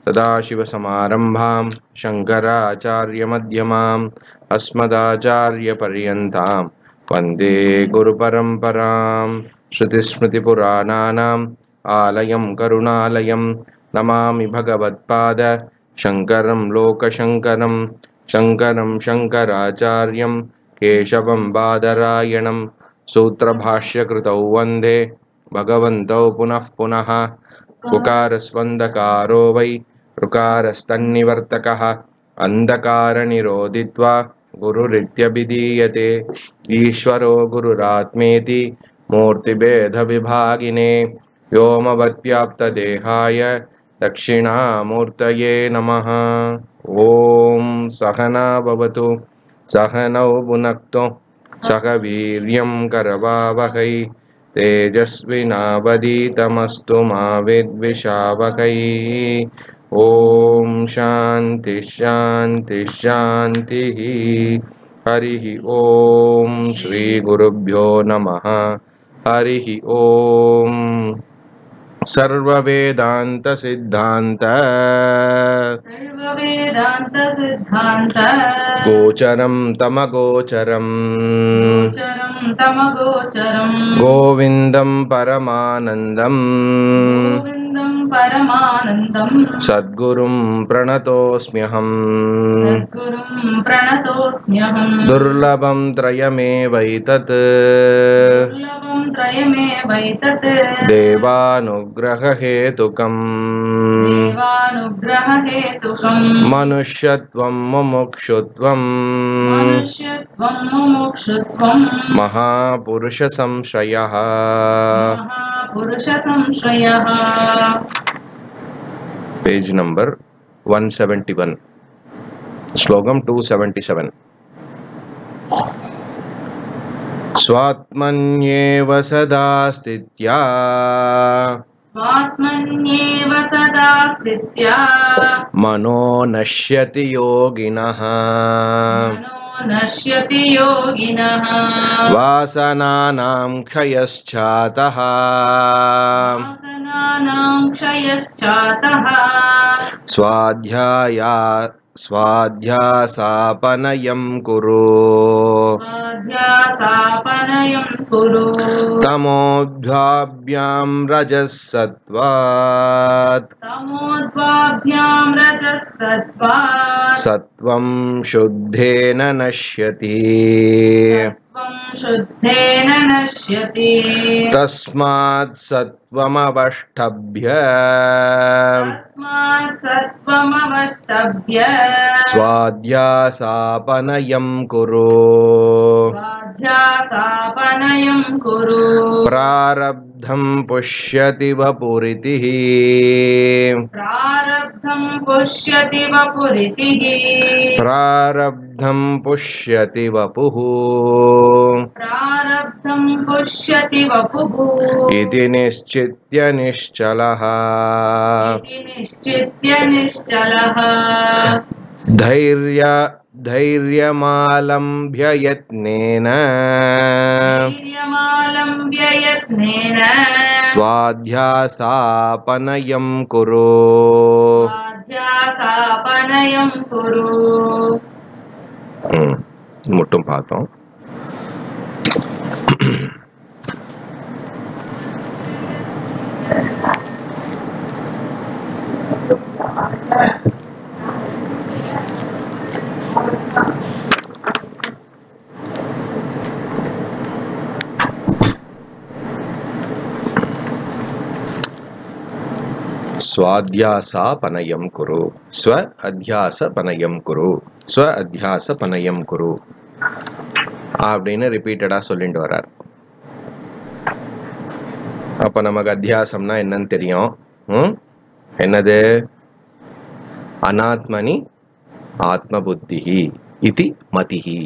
सदाशिवसमारम्भां शङ्कराचार्यमध्यमाम् अस्मदाचार्यपर्यन्तां वन्दे गुरुपरम्परां श्रुतिस्मृतिपुराणानाम् आलयं करुणालयं नमामि भगवत्पाद शङ्करं लोकशङ्करं शङ्करं शङ्कराचार्यं केशवं बादरायणं सूत्रभाष्यकृतौ वन्दे भगवन्तौ पुनः पुनः उकारस्वन्दकारो वै ऋकारस्तन्निवर्तकः अन्धकारनिरोधित्वा गुरुरित्यभिधीयते ईश्वरो गुरुरात्मेति मूर्तिभेदविभागिने व्योमवद्व्याप्तदेहाय दक्षिणामूर्तये नमः ॐ सहना भवतु सहनौ भुनक्तु सह वीर्यं करवावहै तेजस्विनावदीतमस्तु मा विद्विषावहै ॐ शान्तिः शान्तिः शान्तिः हरिः ॐ श्रीगुरुभ्यो नमः हरिः ॐ सर्ववेदान्तसिद्धान्त सर्ववेदान्त सिद्धान्त गोचरं तमगोचरम् गोचरं तमगोचरम् गोविन्दं परमानन्दम् गोविन्दं परमानन्दम् सद्गुरुं प्रणतोऽस्म्यहम् सद्गुरुं प्रणतोऽस्म्यहम् दुर्लभं त्रयमेवैतत् दुर्लभं त्रयमेवैतत् देवानुग्ररहेतुकम् देवानुग्ररहेतुकम् मनुष्यत्वं मुमुक्षुत्वम् मनुष्यत्वं मुमुक्षुत्वम् महापुरुषसंशयः महापुरुषसंश्रयः page number one seventy one श्लोकं टु सेवेण्टि सेवेन् स्वात्मन्येव सदा स्थित्या स्वात्मन्येव सदा स्थित्या मनो नश्यति योगिनः मनो नश्यति योगिनः वासनानां क्षयश्चातः वासनानां क्षयश्चातः स्वाध्याया स्वाध्यासापनयं कुरु स्वाध्यासापनयं कुरु तमोद्भाभ्यां रजः सत्त्वात् तमोद्वाभ्यां रजः सत्त्वात् सत्त्वं शुद्धेन नश्यति त्वं शुद्धेन नश्यति तस्मात् सत्त्वमवष्टभ्य तस्मात् सत्त्वमवष्टभ्य स्वाध्यासापनयं कुरु स्वाध्यासापनयं कुरु प्रारब्धं पुष्यति वपुरितिः प्रारब्धं पुष्यति वपुरितिः प्रारब्धं पुष्यति वपुः प्रारब्धं पुष्यति वपुः इति निश्चित्य निश्चलः इति निश्चित्य निश्चलः धैर्य धैर्यमालम्भ्य यत्नेन धैर्यमालम्ब्य यत्नेन स्वाध्यासापनयं कुरु स्वाध्यासापनयं कुरु ம், மட்டும் பார்த்தோம் स्वाध्यासापनयं कुरु स्व अध्यासपनयं குரு ஸ்வ அத்தியாசபனயம் குரு அப்படின்னு ரிப்பீட்டடாக சொல்லிட்டு வர்றார் அப்போ நமக்கு அத்தியாசம்னா என்னன்னு தெரியும் ம்? என்னது அனாத்மனி ஆத்ம புத்திஹி இதி மதிஹி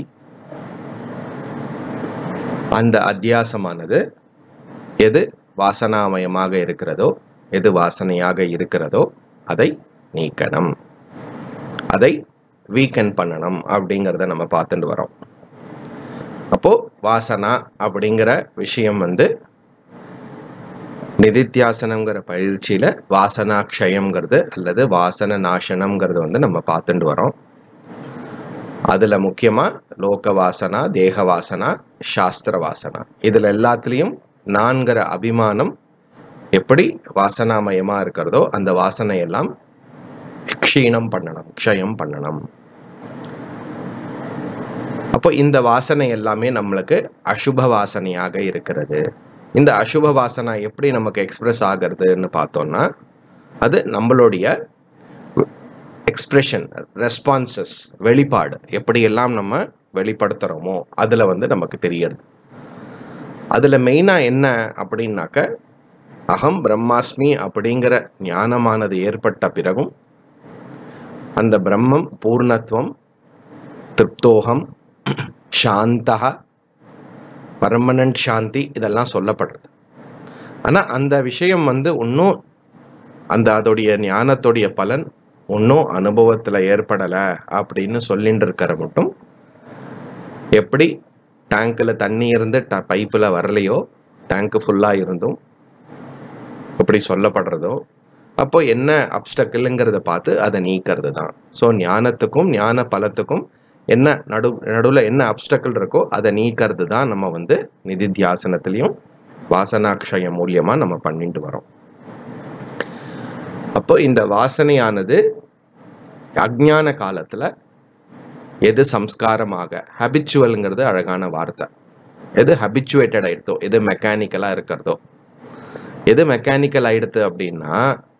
அந்த அத்தியாசமானது எது வாசனாமயமாக இருக்கிறதோ எது வாசனையாக இருக்கிறதோ அதை நீக்கணும் அதை வீக்கன் பண்ணணும் அப்படிங்கிறத நம்ம பார்த்துட்டு வரோம் அப்போ வாசனா அப்படிங்கிற விஷயம் வந்து நிதித்தியாசனம்ங்கிற பயிற்சியில வாசனாக்ஷயம்ங்கிறது அல்லது வாசன நாசனம்ங்கிறது வந்து நம்ம பார்த்துட்டு வரோம் அதுல முக்கியமா லோக வாசனா தேக வாசனா சாஸ்திர வாசனா இதுல எல்லாத்துலேயும் நான்கிற அபிமானம் எப்படி வாசனாமயமா இருக்கிறதோ அந்த வாசனை எல்லாம் க்ஷீணம் பண்ணணும் க்ஷயம் பண்ணணும் அப்போ இந்த வாசனை எல்லாமே நம்மளுக்கு அசுப வாசனையாக இருக்கிறது இந்த அசுப வாசனை எப்படி நமக்கு எக்ஸ்பிரஸ் ஆகிறதுன்னு பார்த்தோம்னா அது நம்மளுடைய எக்ஸ்பிரஷன் ரெஸ்பான்சஸ் வெளிப்பாடு எப்படியெல்லாம் நம்ம வெளிப்படுத்துகிறோமோ அதில் வந்து நமக்கு தெரியறது அதில் மெயினாக என்ன அப்படின்னாக்க அகம் பிரம்மாஸ்மி அப்படிங்கிற ஞானமானது ஏற்பட்ட பிறகும் அந்த பிரம்மம் பூர்ணத்துவம் திருப்தோகம் சாந்தா பர்மனன்ட் சாந்தி இதெல்லாம் சொல்லப்படுறது ஆனால் அந்த விஷயம் வந்து இன்னும் அந்த அதோடைய ஞானத்துடைய பலன் இன்னும் அனுபவத்தில் ஏற்படலை அப்படின்னு சொல்லிட்டு இருக்கிற மட்டும் எப்படி டேங்க்கில் தண்ணி இருந்து ட பைப்பில் வரலையோ டேங்க்கு ஃபுல்லாக இருந்தும் அப்படி சொல்லப்படுறதோ அப்போ என்ன அப்டக்கிள்ங்கிறத பார்த்து அதை நீக்கிறது தான் ஸோ ஞானத்துக்கும் ஞான பலத்துக்கும் என்ன நடு நடுவில் என்ன அப்டக்கிள் இருக்கோ அதை நீக்கிறது தான் நம்ம வந்து நிதித்தியாசனத்துலேயும் வாசனாக்ஷயம் மூலியமாக நம்ம பண்ணிட்டு வரோம் அப்போ இந்த வாசனையானது அஜ்ஞான காலத்தில் எது சம்ஸ்காரமாக ஹபிச்சுவல்ங்கிறது அழகான வார்த்தை எது ஹபிச்சுவேட்டட் ஆயிடுதோ எது மெக்கானிக்கலாக இருக்கிறதோ எது மெக்கானிக்கல் ஆயிடுது அப்படின்னா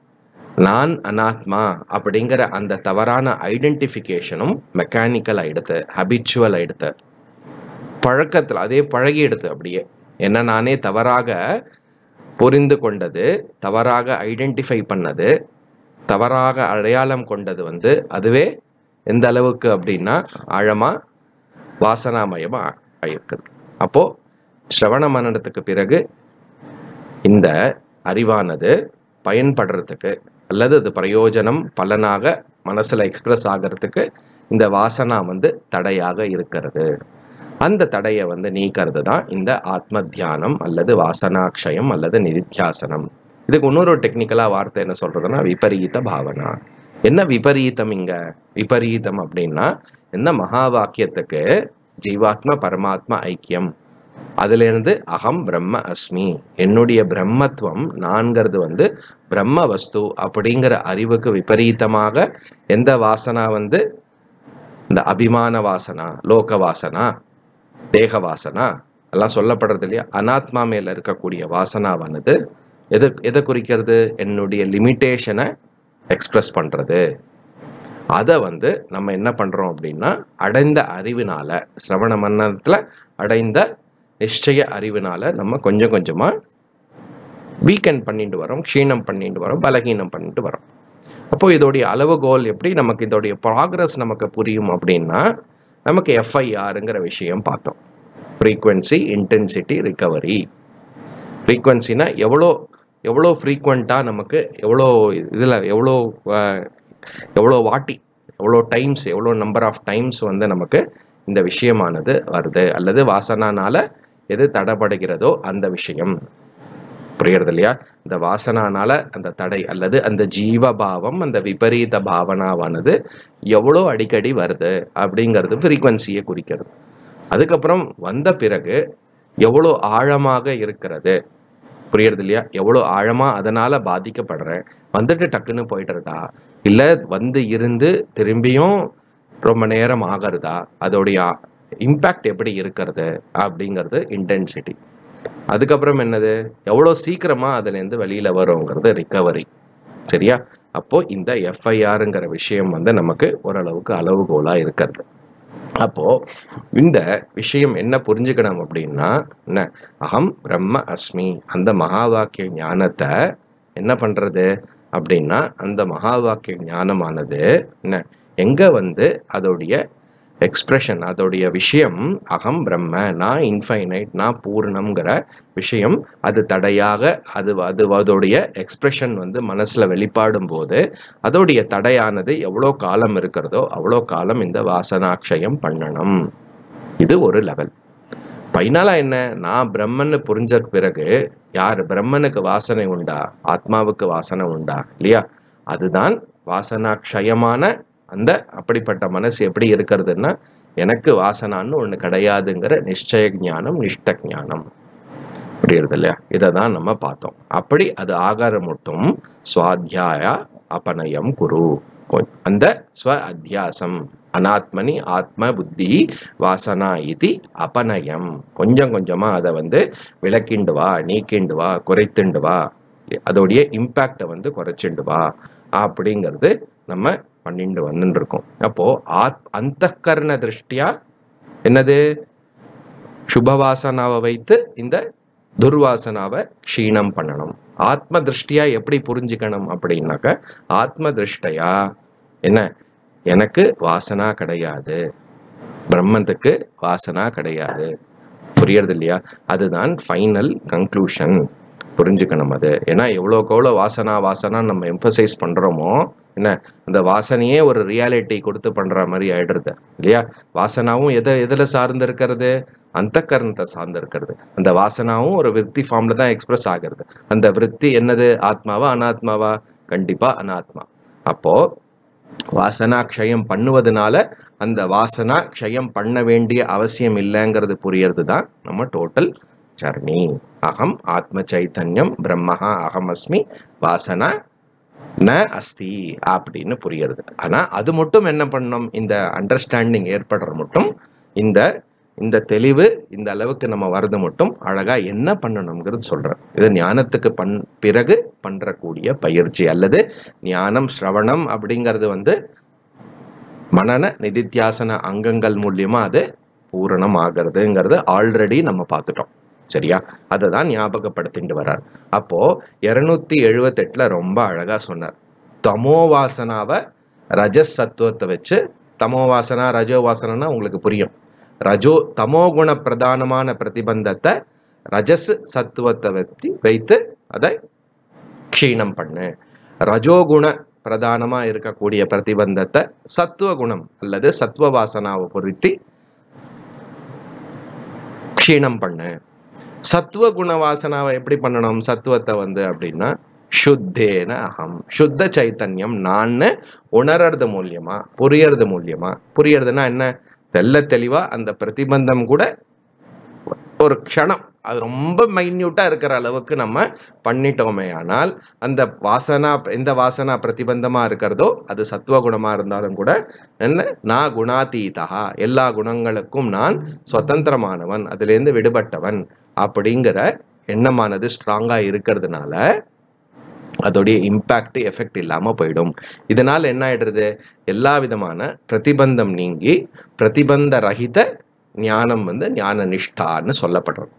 நான் அனாத்மா அப்படிங்கிற அந்த தவறான ஐடென்டிஃபிகேஷனும் மெக்கானிக்கல் ஆயிடுது ஹபிச்சுவல் ஆயிடுது பழக்கத்தில் அதே பழகி எடுத்து அப்படியே என்ன நானே தவறாக புரிந்து கொண்டது தவறாக ஐடென்டிஃபை பண்ணது தவறாக அடையாளம் கொண்டது வந்து அதுவே எந்த அளவுக்கு அப்படின்னா ஆழமாக வாசனாமயமாக ஆயிருக்குது அப்போது ஸ்ரவண மனனத்துக்கு பிறகு இந்த அறிவானது பயன்படுறதுக்கு அல்லது அது பிரயோஜனம் பலனாக மனசில் எக்ஸ்பிரஸ் ஆகிறதுக்கு இந்த வாசனா வந்து தடையாக இருக்கிறது அந்த தடையை வந்து நீக்கிறது தான் இந்த ஆத்ம தியானம் அல்லது வாசனாக்ஷயம் அல்லது நிதித்தியாசனம் இதுக்கு இன்னொரு டெக்னிக்கலாக வார்த்தை என்ன சொல்றதுன்னா விபரீத பாவனா என்ன விபரீதம் இங்க விபரீதம் அப்படின்னா என்ன மகா வாக்கியத்துக்கு ஜீவாத்ம பரமாத்ம ஐக்கியம் அதிலிருந்து அகம் பிரம்ம அஸ்மி என்னுடைய பிரம்மத்துவம் நான்கிறது வந்து பிரம்ம வஸ்து அப்படிங்கிற அறிவுக்கு விபரீதமாக எந்த வாசனா வந்து இந்த அபிமான வாசனா லோக வாசனா தேக வாசனா எல்லாம் சொல்லப்படுறது இல்லையா அனாத்மா மேல இருக்கக்கூடிய வாசனாவானது எது எதை குறிக்கிறது என்னுடைய லிமிட்டேஷனை எக்ஸ்பிரஸ் பண்றது அதை வந்து நம்ம என்ன பண்றோம் அப்படின்னா அடைந்த அறிவினால சிரவண மன்னத்துல அடைந்த நிச்சய அறிவினால நம்ம கொஞ்சம் கொஞ்சமா வீக்கெண்ட் பண்ணிட்டு வரோம் க்ஷீணம் பண்ணிட்டு வரோம் பலகீனம் பண்ணிட்டு வரோம் அப்போ இதோடைய அளவுகோல் எப்படி நமக்கு இதோடைய ப்ராக்ரஸ் நமக்கு புரியும் அப்படின்னா நமக்கு எஃப்ஐஆருங்கிற விஷயம் பார்த்தோம் ஃப்ரீக்வன்சி இன்டென்சிட்டி ரிகவரி ஃப்ரீக்வன்சினா எவ்வளோ எவ்வளோ ஃப்ரீக்வெண்ட்டாக நமக்கு எவ்வளோ இதில் எவ்வளோ அஹ், எவ்வளோ வாட்டி எவ்வளோ டைம்ஸ் எவ்வளோ நம்பர் ஆஃப் டைம்ஸ் வந்து நமக்கு இந்த விஷயமானது வருது அல்லது வாசனானால எது தடைபடுகிறதோ அந்த விஷயம் புரியுறது இல்லையா இந்த வாசனானால அந்த தடை அல்லது அந்த ஜீவபாவம் அந்த விபரீத பாவனாவானது எவ்வளோ அடிக்கடி வருது அப்படிங்கிறது ஃப்ரீக்வன்சியை குறிக்கிறது அதுக்கப்புறம் வந்த பிறகு எவ்வளோ ஆழமாக இருக்கிறது புரியுறது இல்லையா எவ்வளோ ஆழமாக அதனால் பாதிக்கப்படுறேன் வந்துட்டு டக்குன்னு போயிட்டுறதா இல்லை வந்து இருந்து திரும்பியும் ரொம்ப நேரம் ஆகிறதா அதோடைய இம்பேக்ட் எப்படி இருக்கிறது அப்படிங்கிறது இன்டென்சிட்டி அதுக்கப்புறம் என்னது எவ்வளோ சீக்கிரமாக அதுலேருந்து வெளியில் வருங்கிறது ரிகவரி சரியா அப்போ இந்த எஃப்ஐஆருங்கிற விஷயம் வந்து நமக்கு ஓரளவுக்கு அளவுகோலாக இருக்கிறது அப்போ இந்த விஷயம் என்ன புரிஞ்சுக்கணும் அப்படின்னா என்ன அகம் பிரம்ம அஸ்மி அந்த மகா வாக்கிய ஞானத்தை என்ன பண்றது அப்படின்னா அந்த மகா வாக்கிய ஞானமானது என்ன எங்க வந்து அதோடைய எக்ஸ்பிரஷன் அதோடைய விஷயம் அகம் பிரம்ம நான் இன்ஃபைனைட் நான் பூர்ணம்ங்கிற விஷயம் அது தடையாக அது அது அதோடைய எக்ஸ்பிரஷன் வந்து மனசுல வெளிப்பாடும் போது அதோடைய தடையானது எவ்வளோ காலம் இருக்கிறதோ அவ்வளோ காலம் இந்த வாசனாக்ஷயம் பண்ணணும் இது ஒரு லெவல் ஃபைனலாக என்ன நான் பிரம்மன்னு புரிஞ்ச பிறகு யார் பிரம்மனுக்கு வாசனை உண்டா ஆத்மாவுக்கு வாசனை உண்டா இல்லையா அதுதான் வாசனாக்ஷயமான அந்த அப்படிப்பட்ட மனசு எப்படி இருக்கிறதுன்னா எனக்கு வாசனான்னு ஒண்ணு கிடையாதுங்கிற நிச்சய ஞானம் நிஷ்ட ஞானம் புரியுறது இல்லையா இதை தான் நம்ம பார்த்தோம் அப்படி அது ஆகார மட்டும் சுவாத்தியாய அபநயம் குரு கொ- அந்த ஸ்வ அத்தியாசம் அனாத்மனி ஆத்ம புத்தி வாசனா இது அபநயம் கொஞ்சம் கொஞ்சமா அதை வந்து விளக்கிண்டு வா நீக்கிண்டு வா குறைத்துண்டு வா அதோடைய இம்பேக்டை வந்து குறைச்சிண்டு வா அப்படிங்கிறது நம்ம பண்ணிட்டு வந்துட்டு இருக்கோம் அப்போ ஆத் அந்த திருஷ்டியா என்னது சுபவாசனாவை வைத்து இந்த துர்வாசனாவை க்ஷீணம் பண்ணணும் ஆத்ம திருஷ்டியா எப்படி புரிஞ்சுக்கணும் அப்படின்னாக்க ஆத்ம திருஷ்டையா என்ன எனக்கு வாசனா கிடையாது பிரம்மத்துக்கு வாசனா கிடையாது புரியறது இல்லையா அதுதான் ஃபைனல் கன்க்ளூஷன் புரிஞ்சுக்கணும் அது ஏன்னா எவ்வளோக்கு எவ்வளோ வாசனா வாசனா நம்ம எம்பசைஸ் பண்றோமோ என்ன அந்த வாசனையே ஒரு ரியாலிட்டி கொடுத்து பண்ற மாதிரி ஆயிடுறது இல்லையா வாசனாவும் எதை எதுல சார்ந்து இருக்கிறது அந்த கரணத்தை சார்ந்து இருக்கிறது அந்த வாசனாவும் ஒரு விற்பி ஃபார்ம்ல தான் எக்ஸ்பிரஸ் ஆகிறது அந்த விற்பி என்னது ஆத்மாவா அனாத்மாவா கண்டிப்பா அனாத்மா அப்போ வாசனா க்ஷயம் பண்ணுவதனால அந்த வாசனா க்ஷயம் பண்ண வேண்டிய அவசியம் இல்லைங்கிறது புரியறது தான் நம்ம டோட்டல் ஜர்னி அகம் ஆத்ம சைத்தன்யம் பிரம்மஹா அகம் அஸ்மி வாசனா ந அஸ்தி அப்படின்னு புரியுறது ஆனா அது மட்டும் என்ன பண்ணணும் இந்த அண்டர்ஸ்டாண்டிங் ஏற்படுற மட்டும் இந்த இந்த தெளிவு இந்த அளவுக்கு நம்ம வரது மட்டும் அழகா என்ன பண்ணணுங்கிறது சொல்றேன் இது ஞானத்துக்கு பண் பிறகு பண்றக்கூடிய பயிற்சி அல்லது ஞானம் ஸ்ரவணம் அப்படிங்கிறது வந்து மனன நிதித்தியாசன அங்கங்கள் மூலியமா அது பூரணம் ஆகிறதுங்கிறது ஆல்ரெடி நம்ம பார்த்துட்டோம் சரியா அதை தான் ஞாபகப்படுத்திட்டு வர்றார் அப்போ இருநூத்தி எழுவத்தெட்டுல ரொம்ப அழகா சொன்னார் தமோ வாசனாவை ரஜஸ் சத்துவத்தை வச்சு தமோ வாசனா ரஜோ வாசனா உங்களுக்கு புரியும் ரஜோ தமோ குண பிரதானமான பிரதிபந்தத்தை ரஜஸ் சத்துவத்தை வச்சு வைத்து அதை க்ஷீணம் பண்ணு ரஜோகுண பிரதானமா இருக்கக்கூடிய பிரதிபந்தத்தை சத்துவ குணம் அல்லது சத்துவ வாசனாவை பொருத்தி க்ஷீணம் பண்ணு சத்துவ குண வாசனாவை எப்படி பண்ணணும் சத்துவத்தை வந்து அப்படின்னா சுத்தேன அகம் சுத்த சைத்தன்யம் நான் உணர்றது மூலியமா புரியறது மூலியமா புரியறதுன்னா என்ன தெள்ள தெளிவா அந்த பிரதிபந்தம் கூட ஒரு க்ஷணம் அது ரொம்ப மைன்யூட்டா இருக்கிற அளவுக்கு நம்ம பண்ணிட்டோமே ஆனால் அந்த வாசனா எந்த வாசனா பிரதிபந்தமா இருக்கிறதோ அது சத்துவ குணமா இருந்தாலும் கூட என்ன நான் குணாதீதா எல்லா குணங்களுக்கும் நான் சுதந்திரமானவன் அதிலேருந்து விடுபட்டவன் அப்படிங்கிற எண்ணமானது ஸ்ட்ராங்கா இருக்கிறதுனால அதோடைய இம்பேக்ட் எஃபெக்ட் இல்லாம போயிடும் இதனால் என்ன ஆயிடுறது எல்லா விதமான பிரதிபந்தம் நீங்கி பிரதிபந்த ரகித ஞானம் வந்து ஞான நிஷ்டான்னு சொல்லப்படுறது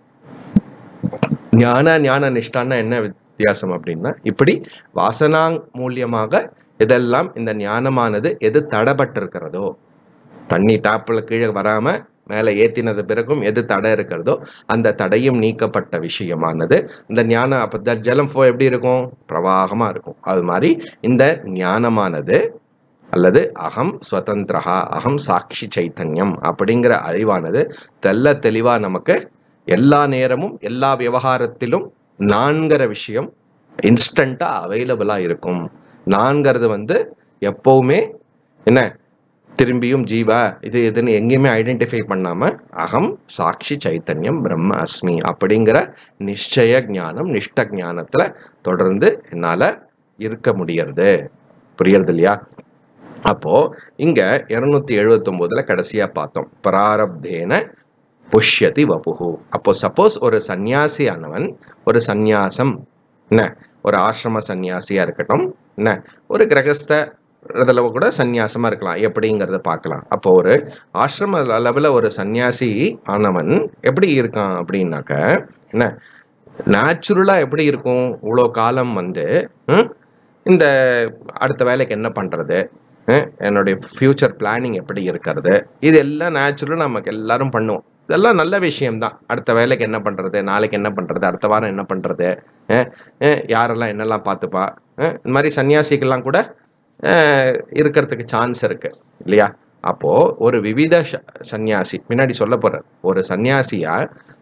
ஞான ஞான நிஷ்டான்னா என்ன வித்தியாசம் அப்படின்னா இப்படி வாசனா மூலியமாக இதெல்லாம் இந்த ஞானமானது எது தடைபட்டிருக்கிறதோ தண்ணி டாப்ல கீழே வராம மேலே ஏத்தினது பிறகும் எது தடை இருக்கிறதோ அந்த தடையும் நீக்கப்பட்ட விஷயமானது இந்த ஞானம் அப்போ த ஜலம் ஃபோ எப்படி இருக்கும் பிரவாகமா இருக்கும் அது மாதிரி இந்த ஞானமானது அல்லது அகம் ஸ்வதந்திரஹா அகம் சாட்சி சைத்தன்யம் அப்படிங்கிற அறிவானது தெல்ல தெளிவா நமக்கு எல்லா நேரமும் எல்லா விவகாரத்திலும் நான்கிற விஷயம் இன்ஸ்டண்டா அவைலபிளா இருக்கும் நான்கிறது வந்து எப்பவுமே என்ன திரும்பியும் ஜீவா இது இதுன்னு எங்கேயுமே ஐடென்டிஃபை பண்ணாம அகம் சாட்சி சைத்தன்யம் பிரம்ம அஸ்மி அப்படிங்கிற நிச்சய ஞானம் நிஷ்ட ஞானத்துல தொடர்ந்து என்னால இருக்க முடியறது புரியறது இல்லையா அப்போ இங்க இருநூத்தி எழுபத்தி ஒன்பதுல கடைசியா பார்த்தோம் பிராரப்தேன புஷ்யதி வபுகு அப்போ சப்போஸ் ஒரு சந்நியாசி ஆனவன் ஒரு சந்நியாசம் என்ன ஒரு ஆசிரம சந்நியாசியா இருக்கட்டும் என்ன ஒரு கிரகஸ்த இதுல கூட சந்நியாசமா இருக்கலாம் எப்படிங்கிறத பார்க்கலாம் அப்போ ஒரு ஆசிரம அளவுல ஒரு சந்நியாசி ஆனவன் எப்படி இருக்கான் அப்படின்னாக்க என்ன நேச்சுரலா எப்படி இருக்கும் இவ்வளோ காலம் வந்து ம், இந்த அடுத்த வேலைக்கு என்ன பண்றது அஹ், என்னுடைய ஃபியூச்சர் பிளானிங் எப்படி இருக்கிறது இது எல்லாம் நேச்சுரலாக நமக்கு எல்லாரும் பண்ணுவோம் இதெல்லாம் நல்ல விஷயம்தான் அடுத்த வேலைக்கு என்ன பண்றது நாளைக்கு என்ன பண்றது அடுத்த வாரம் என்ன பண்றது அஹ், அஹ், யாரெல்லாம் என்னெல்லாம் பார்த்துப்பா அஹ், இந்த மாதிரி சன்னியாசிக்கெல்லாம் கூட அஹ், இருக்கிறதுக்கு சான்ஸ் இருக்கு இல்லையா அப்போ ஒரு விவித ச- சந்நியாசி முன்னாடி சொல்ல போற ஒரு சந்நியாசியா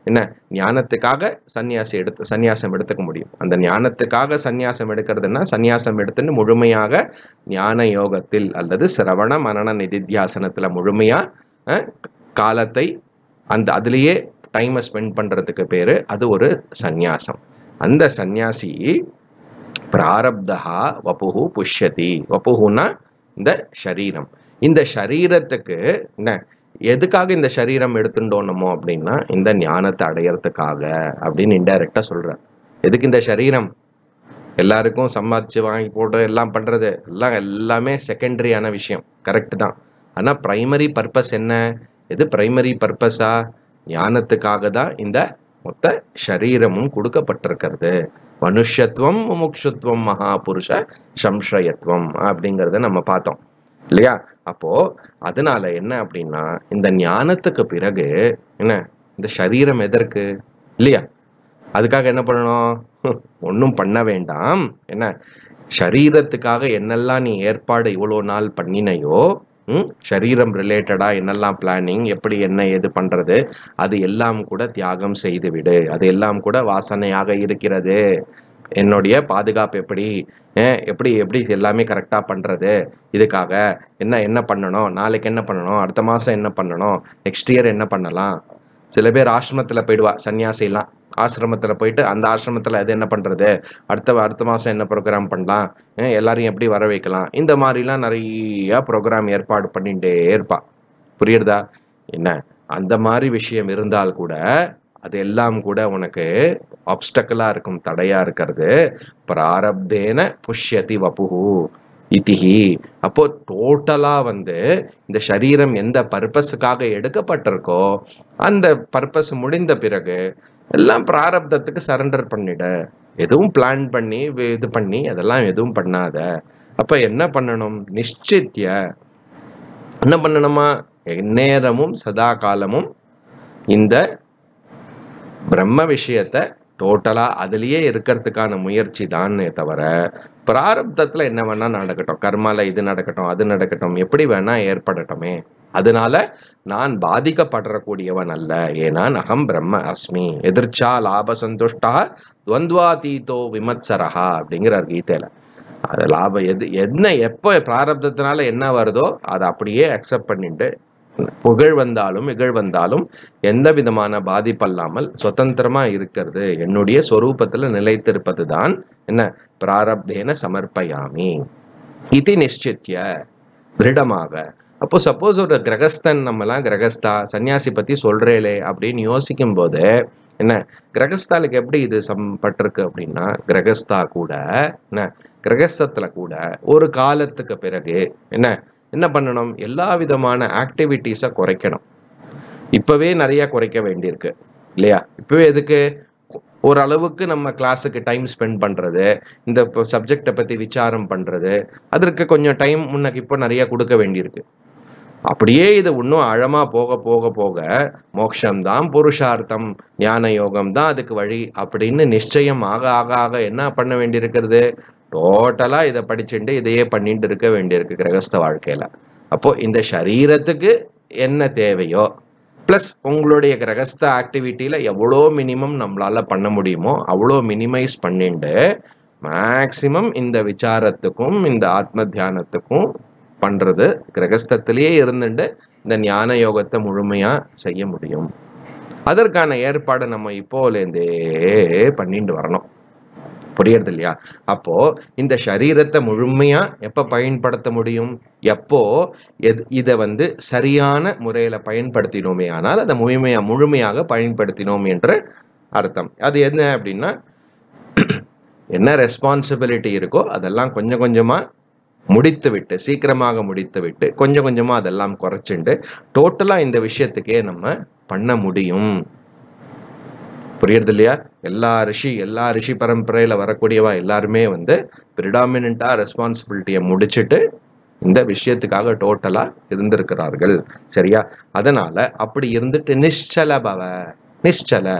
என்ன ஞானத்துக்காக சந்நியாசி எடுத்து சந்நியாசம் எடுத்துக்க முடியும் அந்த ஞானத்துக்காக சந்நியாசம் எடுக்கிறதுனா சந்நியாசம் எடுத்துன்னு முழுமையாக ஞான யோகத்தில் அல்லது சிரவண மரண நிதித்தியாசனத்துல முழுமையா அஹ், காலத்தை அந்த அதுலேயே டைமை ஸ்பெண்ட் பண்றதுக்கு பேரு அது ஒரு சந்நியாசம் அந்த சந்நியாசி பிராரப்தா வபுகு புஷ்யதி வபுகுன்னா இந்த ஷரீரம் இந்த ஷரீரத்துக்கு என்ன எதுக்காக இந்த சரீரம் எடுத்துட்டோனமோ அப்படின்னா இந்த ஞானத்தை அடையறதுக்காக அப்படின்னு இன்டைரக்டா சொல்ற எதுக்கு இந்த சரீரம் எல்லாருக்கும் சம்பாதிச்சு வாங்கி போட்டு எல்லாம் பண்றது எல்லாம் எல்லாமே செகண்டரியான விஷயம் கரெக்ட் தான் ஆனா பிரைமரி பர்பஸ் என்ன எது பிரைமரி பர்பஸா ஞானத்துக்காக தான் இந்த மொத்த சரீரமும் கொடுக்கப்பட்டிருக்கிறது மனுஷத்துவம் முமுட்சுத்துவம் மகாபுருஷ சம்ஷயத்துவம் அப்படிங்கிறத நம்ம பார்த்தோம் இல்லையா அப்போ அதனால என்ன அப்படின்னா இந்த ஞானத்துக்கு பிறகு என்ன இந்த சரீரம் எதற்கு இல்லையா அதுக்காக என்ன பண்ணணும் ஒன்றும் பண்ண வேண்டாம் என்ன சரீரத்துக்காக என்னெல்லாம் நீ ஏற்பாடு இவ்வளோ நாள் பண்ணினையோ ம், சரீரம் ரிலேட்டடா என்னெல்லாம் பிளானிங் எப்படி என்ன ஏது பண்றது அது எல்லாம் கூட தியாகம் செய்து விடு அது எல்லாம் கூட வாசனையாக இருக்கிறது என்னுடைய பாதுகாப்பு எப்படி அஹ், எப்படி எப்படி எல்லாமே கரெக்டா பண்றது இதுக்காக என்ன என்ன பண்ணணும் நாளைக்கு என்ன பண்ணணும் அடுத்த மாசம் என்ன பண்ணணும் நெக்ஸ்ட் இயர் என்ன பண்ணலாம் சில பேர் ஆசிரமத்துல போயிடுவா சன்னியாசிலாம் ஆசிரமத்துல போயிட்டு அந்த ஆசிரமத்துல அது என்ன பண்றது அடுத்த அடுத்த மாசம் என்ன ப்ரோக்ராம் பண்ணலாம் அஹ் எல்லாரையும் எப்படி வர வைக்கலாம் இந்த மாதிரிலாம் நிறைய ப்ரோக்ராம் ஏற்பாடு பண்ணிட்டே இருப்பா புரியுறதா என்ன அந்த மாதிரி விஷயம் இருந்தால் கூட அது எல்லாம் கூட உனக்கு ஆப்ஸ்டக்கலா இருக்கும் தடையா இருக்கிறது பிராரப்தேன புஷ்யதி வபுகு இதிஹி அப்போ டோட்டலா வந்து இந்த சரீரம் எந்த பர்பஸுக்காக எடுக்கப்பட்டிருக்கோ அந்த பர்பஸ் முடிந்த பிறகு எல்லாம் பிராரப்தத்துக்கு சரண்டர் பண்ணிட எதுவும் பிளான் பண்ணி வி- இது பண்ணி அதெல்லாம் எதுவும் பண்ணாத அப்ப என்ன பண்ணணும் நிச்சித்ய என்ன பண்ணணுமா எந்நேரமும் சதா காலமும் இந்த பிரம்ம விஷயத்தை டோட்டலா அதுலயே இருக்கிறதுக்கான முயற்சி தானே தவிர பிராரப்தத்துல என்ன வேணா நடக்கட்டும் கர்மால இது நடக்கட்டும் அது நடக்கட்டும் எப்படி வேணா ஏற்படட்டுமே அதனால நான் பாதிக்கப்படக்கூடியவன் அல்ல ஏன்னா அகம் பிரம்ம அஸ்மி எதிர்ச்சா லாப சந்துஷ்டா துவந்த்வாதீதோ விமத்சரஹா அப்படிங்கிறார் கீதையில அது லாபம் எது என்ன எப்போ பிராரப்தத்தினால என்ன வருதோ அதை அப்படியே அக்செப்ட் பண்ணிட்டு புகழ் வந்தாலும் இகழ் வந்தாலும் எந்த விதமான பாதிப்பல்லாமல் சுதந்திரமா இருக்கிறது என்னுடைய சொரூபத்துல நிலைத்திருப்பது தான் என்ன பிராரப்தேன சமர்ப்பயாமி இது நிச்சித்ய திருடமாக அப்போ சப்போஸ் ஒரு கிரகஸ்தன் நம்மலாம் கிரகஸ்தா சன்னியாசி பத்தி சொல்றேலே அப்படின்னு யோசிக்கும் போது என்ன கிரகஸ்தாலுக்கு எப்படி இது சம்பட்டிருக்கு அப்படின்னா கிரகஸ்தா கூட என்ன கிரகஸ்தத்துல கூட ஒரு காலத்துக்கு பிறகு என்ன என்ன பண்ணணும் எல்லா விதமான ஆக்டிவிட்டீஸை குறைக்கணும் இப்பவே நிறைய குறைக்க வேண்டியிருக்கு இல்லையா இப்பவே எதுக்கு ஓரளவுக்கு நம்ம கிளாஸுக்கு டைம் ஸ்பெண்ட் பண்றது இந்த சப்ஜெக்டை பத்தி விசாரம் பண்றது அதற்கு கொஞ்சம் டைம் முன்னக்கு இப்போ நிறைய கொடுக்க வேண்டியிருக்கு அப்படியே இது இன்னும் ஆழமா போக போக போக மோட்சம்தான் புருஷார்த்தம் ஞான யோகம் தான் அதுக்கு வழி அப்படின்னு நிச்சயம் ஆக ஆக ஆக என்ன பண்ண வேண்டியிருக்கிறது டோட்டலா இதை படிச்சுட்டு இதையே பண்ணிட்டு இருக்க வேண்டியிருக்கு கிரகஸ்த வாழ்க்கையில அப்போ இந்த சரீரத்துக்கு என்ன தேவையோ ப்ளஸ் உங்களுடைய கிரகஸ்த ஆக்டிவிட்டியில எவ்வளோ மினிமம் நம்மளால பண்ண முடியுமோ அவ்வளோ மினிமைஸ் பண்ணிட்டு மேக்சிமம் இந்த விசாரத்துக்கும் இந்த ஆத்ம தியானத்துக்கும் பண்றது கிரகஸ்தத்திலேயே இருந்துட்டு இந்த ஞான யோகத்தை முழுமையா செய்ய முடியும் அதற்கான ஏற்பாடை நம்ம இப்போலேருந்தே பண்ணிட்டு வரணும் புரியுறது இல்லையா அப்போ இந்த சரீரத்தை முழுமையா எப்ப பயன்படுத்த முடியும் எப்போ எது இதை வந்து சரியான முறையில பயன்படுத்தினோமே ஆனால் அதை முழுமையா முழுமையாக பயன்படுத்தினோம் என்று அர்த்தம் அது என்ன அப்படின்னா என்ன ரெஸ்பான்சிபிலிட்டி இருக்கோ அதெல்லாம் கொஞ்சம் கொஞ்சமா முடித்து விட்டு சீக்கிரமாக முடித்து விட்டு கொஞ்சம் கொஞ்சமா அதெல்லாம் குறைச்சிண்டு டோட்டலா இந்த விஷயத்துக்கே நம்ம பண்ண முடியும் புரியுறது இல்லையா எல்லா ரிஷி எல்லா ரிஷி பரம்பரையில வரக்கூடியவா எல்லாருமே வந்து பிரிடாமினா ரெஸ்பான்சிபிலிட்டியை முடிச்சிட்டு இந்த விஷயத்துக்காக டோட்டலா இருந்திருக்கிறார்கள் சரியா அதனால அப்படி இருந்துட்டு நிశ్చல பவ நிశ్చல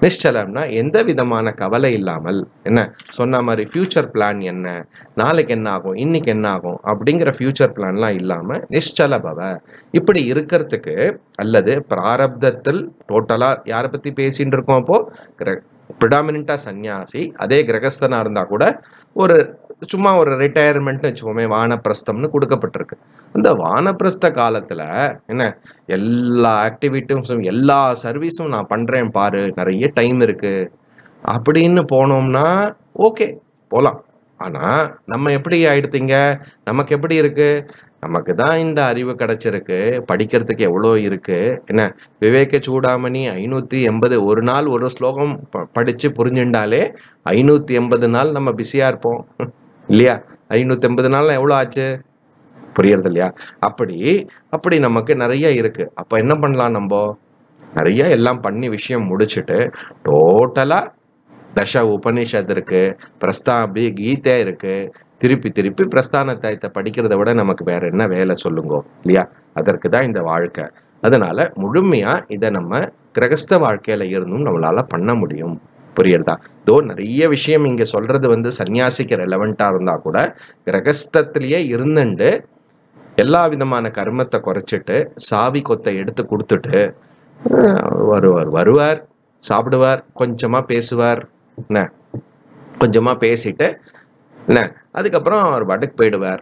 நிశ్చலம்னா எந்த விதமான கவலை இல்லாமல் என்ன சொன்ன மாதிரி ஃபியூச்சர் பிளான் என்ன நாளைக்கு என்ன ஆகும் இன்னைக்கு என்ன ஆகும் அப்படிங்கிற ஃபியூச்சர் பிளான்லாம் இல்லாம நிశ్చல பவ இப்படி இருக்கிறதுக்கு அல்லது பிராரப்தத்தில் டோட்டலா யாரை பத்தி பேசிட்டு இருக்கோம் அப்போ ப்ரிடாமினா சன்னியாசி அதே கிரகஸ்தனா இருந்தா கூட ஒரு சும்மா ஒரு ரிட்டையர்மெண்ட்னு வச்சுக்கோமே வானப்பிரஸ்தம்னு கொடுக்கப்பட்டிருக்கு இந்த வானப்பிரஸ்த காலத்துல என்ன எல்லா ஆக்டிவிட்டிஸும் எல்லா சர்வீஸும் நான் பண்றேன் பாரு நிறைய டைம் இருக்கு அப்படின்னு போனோம்னா ஓகே போலாம் ஆனா நம்ம எப்படி ஆயிடுத்தீங்க நமக்கு எப்படி இருக்கு நமக்கு தான் இந்த அறிவு கிடைச்சிருக்கு படிக்கிறதுக்கு எவ்வளோ இருக்கு என்ன விவேக சூடாமணி ஐநூத்தி எண்பது ஒரு நாள் ஒரு ஸ்லோகம் ப- படிச்சு புரிஞ்சுட்டாலே ஐநூத்தி எண்பது நாள் நம்ம பிஸியா இருப்போம் இல்லையா ஐநூத்தி எண்பது நாள் எவ்வளோ ஆச்சு புரியறது இல்லையா அப்படி அப்படி நமக்கு நிறைய இருக்கு அப்ப என்ன பண்ணலாம் நம்ம நிறைய எல்லாம் பண்ணி விஷயம் முடிச்சுட்டு டோட்டலா தச உபனிஷத் இருக்கு பிரஸ்தாபி கீதை இருக்கு திருப்பி திருப்பி பிரஸ்தானத்தை படிக்கிறத விட நமக்கு வேற என்ன வேலை சொல்லுங்க இல்லையா அதற்கு தான் இந்த வாழ்க்கை அதனால முழுமையா இதை நம்ம கிரகஸ்த வாழ்க்கையில இருந்தும் நம்மளால பண்ண முடியும் புரியுறதா தோ நிறைய விஷயம் இங்க சொல்றது வந்து சன்னியாசிக்கு ரெலவெண்டா இருந்தா கூட கிரகஸ்தத்திலேயே இருந்துண்டு எல்லா விதமான கர்மத்தை குறைச்சிட்டு சாவி கொத்தை எடுத்து கொடுத்துட்டு அஹ், வருவார் வருவார் சாப்பிடுவார் கொஞ்சமா பேசுவார் என்ன கொஞ்சமா பேசிட்டு என்ன அதுக்கப்புறம் அவர் பாட்டுக்கு போயிடுவார்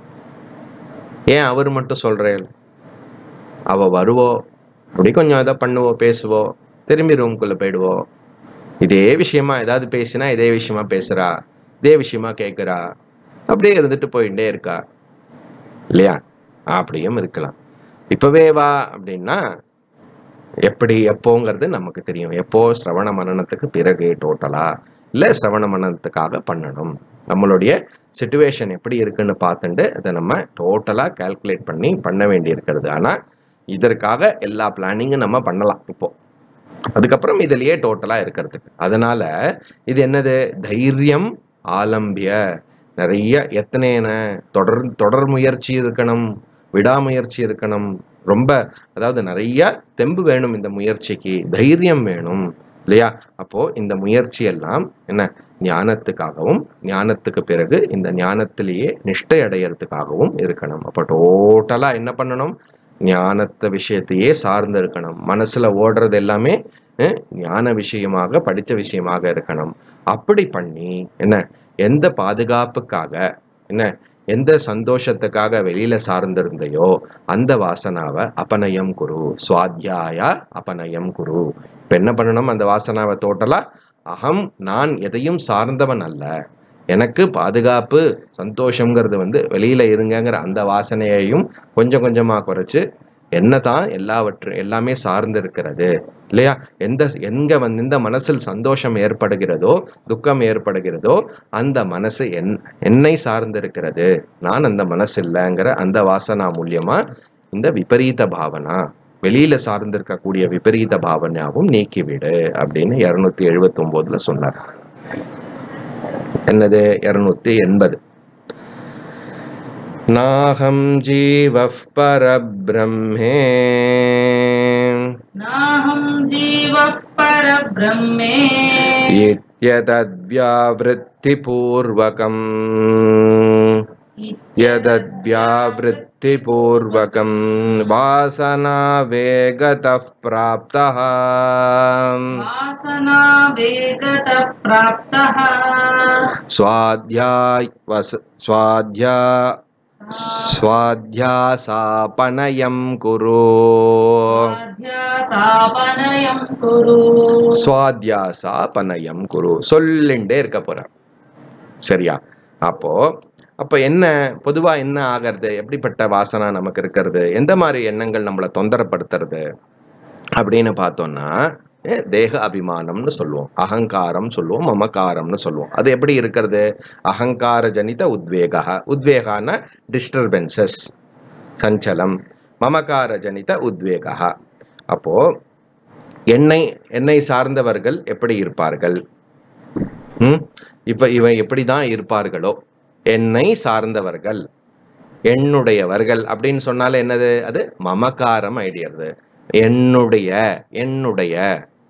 ஏன் அவர் மட்டும் சொல்றேன் அவ வருவோ அப்படி கொஞ்சம் இதை பண்ணுவோ பேசுவோ திரும்பி ரூம்குள்ள போயிடுவோம் இதே விஷயமா ஏதாவது பேசினா இதே விஷயமா பேசுறா இதே விஷயமா கேட்குறா அப்படியே இருந்துட்டு போயிட்டே இருக்கா இல்லையா அப்படியும் இருக்கலாம் இப்பவே வா அப்படின்னா எப்படி எப்போங்கிறது நமக்கு தெரியும் எப்போ சிரவண மனனத்துக்கு பிறகு டோட்டலா இல்ல சிரவண மனனத்துக்காக பண்ணணும் நம்மளுடைய சுச்சுவேஷன் எப்படி இருக்குன்னு பார்த்துட்டு அதை நம்ம டோட்டலா கால்குலேட் பண்ணி பண்ண வேண்டி இருக்கிறது ஆனா இதற்காக எல்லா பிளானிங்கும் நம்ம பண்ணலாம் இப்போ அதுக்கப்புறம் இதுலயே டோட்டலா இருக்கிறதுக்கு அதனால இது என்னது தைரியம் ஆலம்பிய நிறைய எத்தனைன தொடர் தொடர் முயற்சி இருக்கணும் விடாமுயற்சி இருக்கணும் ரொம்ப அதாவது நிறைய தெம்பு வேணும் இந்த முயற்சிக்கு தைரியம் வேணும் இல்லையா அப்போ இந்த முயற்சி எல்லாம் என்ன ஞானத்துக்காகவும் ஞானத்துக்கு பிறகு இந்த ஞானத்திலேயே நிஷ்டை அடையறதுக்காகவும் இருக்கணும் அப்போ டோட்டலா என்ன பண்ணணும் ஞானத்தை விஷயத்தையே சார்ந்து இருக்கணும் மனசுல ஓடுறது எல்லாமே அஹ், ஞான விஷயமாக படிச்ச விஷயமாக இருக்கணும் அப்படி பண்ணி என்ன எந்த பாதுகாப்புக்காக என்ன எந்த சந்தோஷத்துக்காக வெளியில சார்ந்திருந்தையோ அந்த வாசனாவை அபநயம் குரு சுவாத்தியாயா அபநயம் குரு இப்ப என்ன பண்ணணும் அந்த வாசனாவை டோட்டலா அகம் நான் எதையும் சார்ந்தவன் அல்ல எனக்கு பாதுகாப்பு சந்தோஷங்கிறது வந்து வெளியில இருங்கங்கிற அந்த வாசனையையும் கொஞ்சம் கொஞ்சமா குறைச்சு என்னதான் எல்லாவற்றும் எல்லாமே சார்ந்து இருக்கிறது இல்லையா எந்த எங்க வந்து இந்த மனசில் சந்தோஷம் ஏற்படுகிறதோ துக்கம் ஏற்படுகிறதோ அந்த மனசு என் என்னை சார்ந்திருக்கிறது நான் அந்த மனசு இல்லைங்கிற அந்த வாசனா மூலியமா இந்த விபரீத பாவனா வெளியில சார்ந்திருக்கக்கூடிய விபரீத பாவனாவும் நீக்கிவிடு அப்படின்னு இருநூத்தி எழுபத்தி ஒன்பதுல சொன்னார் என்னது இருநூத்தி எண்பது நாகம் ஜீவः பரபிரம்மே नाहं जीवः परब्रह्मे इत्यतद्व्यावृत्तिपूर्वकम् यदद्व्यावृत्तिपूर्वकं वासनावेगतः प्राप्तः वासना वेगतः प्राप्तः स्वाध्याय वस स्वाध्या स्वाध्यासापनयं कुरु स्वाध्यासापनयं कुरु சுவாத்தியாசாபனயம் குரு சொல்லிண்டே இருக்க போறார் சரியா அப்போ அப்போ என்ன பொதுவா என்ன ஆகிறது எப்படிப்பட்ட வாசனா நமக்கு இருக்கிறது எந்த மாதிரி எண்ணங்கள் நம்மளை தொந்தரப்படுத்துறது அப்படின்னு பார்த்தோம்னா அஹ், தேக அபிமானம்னு சொல்லுவோம் அகங்காரம் சொல்லுவோம் மமகாரம்னு சொல்லுவோம் அது எப்படி இருக்கிறது அகங்கார ஜனித உத்வேகா உத்வேகான டிஸ்டர்பன்சஸ் சஞ்சலம் மமகார ஜனித உத்வேகா அப்போ என்னை என்னை சார்ந்தவர்கள் எப்படி இருப்பார்கள் ம் இப்ப இவன் எப்படி தான் இருப்பார்களோ என்னை சார்ந்தவர்கள் என்னுடையவர்கள் அப்படின்னு சொன்னாலே என்னது அது மமகாரம் ஐடியது என்னுடைய என்னுடைய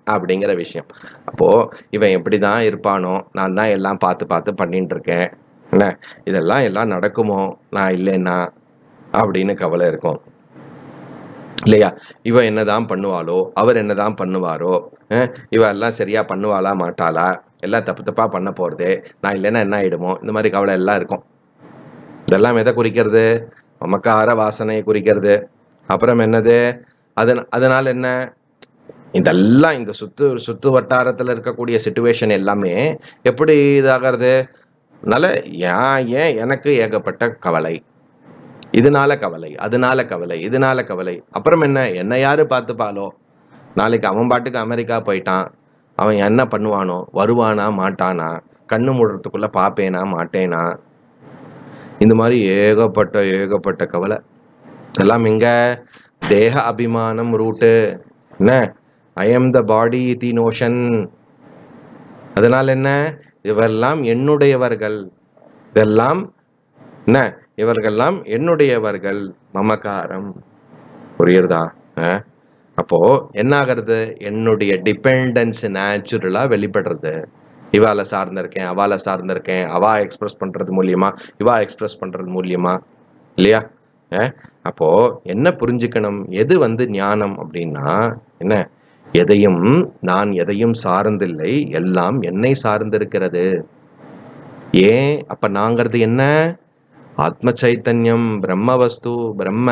அப்படிங்கிற விஷயம் அப்போ இவன் எப்படி தான் இருப்பானோ நான் தான் எல்லாம் பார்த்து பார்த்து பண்ணிட்டு இருக்கேன் என்ன இதெல்லாம் எல்லாம் நடக்குமோ நான் இல்லைன்னா அப்படின்னு கவலை இருக்கும் இல்லையா இவ என்னதான் பண்ணுவாளோ அவர் என்னதான் பண்ணுவாரோ அஹ் இவ எல்லாம் சரியா பண்ணுவாளா மாட்டாளா எல்லாம் தப்பு தப்பா பண்ண போறதே நான் இல்லைன்னா என்ன ஆயிடுமோ இந்த மாதிரி கவலை எல்லாம் இருக்கும் இதெல்லாம் எதை குறிக்கிறது மமக்கார வாசனையை குறிக்கிறது அப்புறம் என்னது அதன் அதனால என்ன இதெல்லாம் இந்த சுத்து சுத்து வட்டாரத்துல இருக்கக்கூடிய சுச்சுவேஷன் எல்லாமே எப்படி இதாகிறது அதனால ஏன் ஏன் எனக்கு ஏகப்பட்ட கவலை இதனால கவலை அதனால கவலை இதனால கவலை அப்புறம் என்ன என்ன யாரு பார்த்துப்பாலோ நாளைக்கு அவன் பாட்டுக்கு அமெரிக்கா போயிட்டான் அவன் என்ன பண்ணுவானோ வருவானா மாட்டானா கண்ணு மூடுறதுக்குள்ள பார்ப்பேனா மாட்டேனா இந்த மாதிரி ஏகப்பட்ட ஏகப்பட்ட கவலை எல்லாம் எங்க தேக அபிமானம் ரூட்டு என்ன I am the body the notion அதனால என்ன இவரெல்லாம் என்னுடையவர்கள் இதெல்லாம் என்ன இவர்கள்லாம் என்னுடையவர்கள் மமகாரம் புரியுறதா அஹ்? அப்போ என்ன ஆகிறது என்னுடைய டிபெண்டன்ஸ் நேச்சுரலா வெளிப்படுறது இவால சார்ந்திருக்கேன் அவால சார்ந்திருக்கேன் அவா எக்ஸ்பிரஸ் பண்றது மூலியமா இவா எக்ஸ்பிரஸ் பண்றது மூலியமா இல்லையா அஹ்? அப்போ என்ன புரிஞ்சுக்கணும் எது வந்து ஞானம் அப்படின்னா என்ன எதையும் நான் எதையும் சார்ந்தில்லை எல்லாம் என்னை சார்ந்திருக்கிறது ஏன் அப்ப நாங்கிறது என்ன ஆத்ம சைத்தன்யம் பிரம்ம வஸ்து பிரம்ம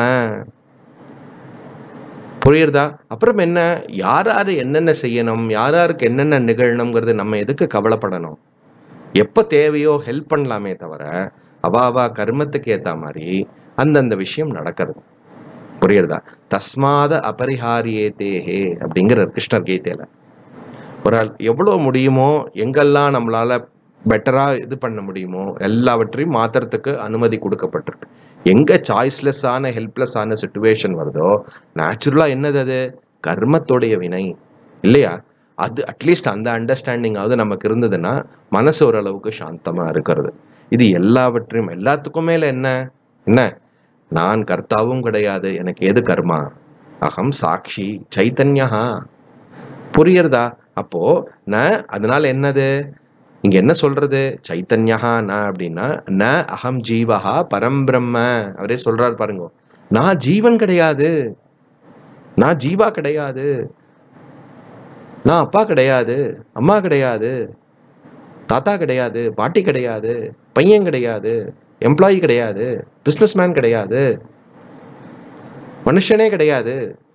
புரியுறதா அப்புறம் என்ன யார் யாரு என்னென்ன செய்யணும் யார் யாருக்கு என்னென்ன நிகழணுங்கிறது நம்ம எதுக்கு கவலைப்படணும் எப்ப தேவையோ ஹெல்ப் பண்ணலாமே தவிர அவா அவா கர்மத்துக்கு ஏத்த மாதிரி அந்தந்த விஷயம் நடக்கிறது புரியுறதா தஸ்மாத அபரிஹாரியே தேஹே அப்படிங்கிற கிருஷ்ணர் கீதையில ஒரு ஆள் எவ்வளவு முடியுமோ எங்கெல்லாம் நம்மளால பெட்டரா இது பண்ண முடியுமோ எல்லாவற்றையும் மாத்துறதுக்கு அனுமதி கொடுக்கப்பட்டிருக்கு எங்க சாய்ஸ்லெஸ் ஆன ஹெல்ப்லெஸ் ஆன சுச்சுவேஷன் வருதோ நேச்சுரலா என்னது அது கர்மத்தோடைய வினை இல்லையா அது அட்லீஸ்ட் அந்த அண்டர்ஸ்டாண்டிங்காவது நமக்கு இருந்ததுன்னா மனசு ஓரளவுக்கு சாந்தமா இருக்கிறது இது எல்லாவற்றையும் எல்லாத்துக்கும் மேல என்ன என்ன நான் கர்த்தாவும் கிடையாது எனக்கு எது கர்மா அகம் சாட்சி சைத்தன்யா புரியுறதா அப்போ ந அதனால என்னது இங்க என்ன சொல்றது சைத்தன்யா ந அப்படின்னா ந அகம் ஜீவஹா பரம்பிரம்ம அவரே சொல்றாரு பாருங்க நான் ஜீவன் கிடையாது நான் ஜீவா கிடையாது நான் அப்பா கிடையாது அம்மா கிடையாது தாத்தா கிடையாது பாட்டி கிடையாது பையன் கிடையாது எம்ப்ளாயி கிடையாது பிஸ்னஸ்மேன் கிடையாது மனுஷனே கிடையாது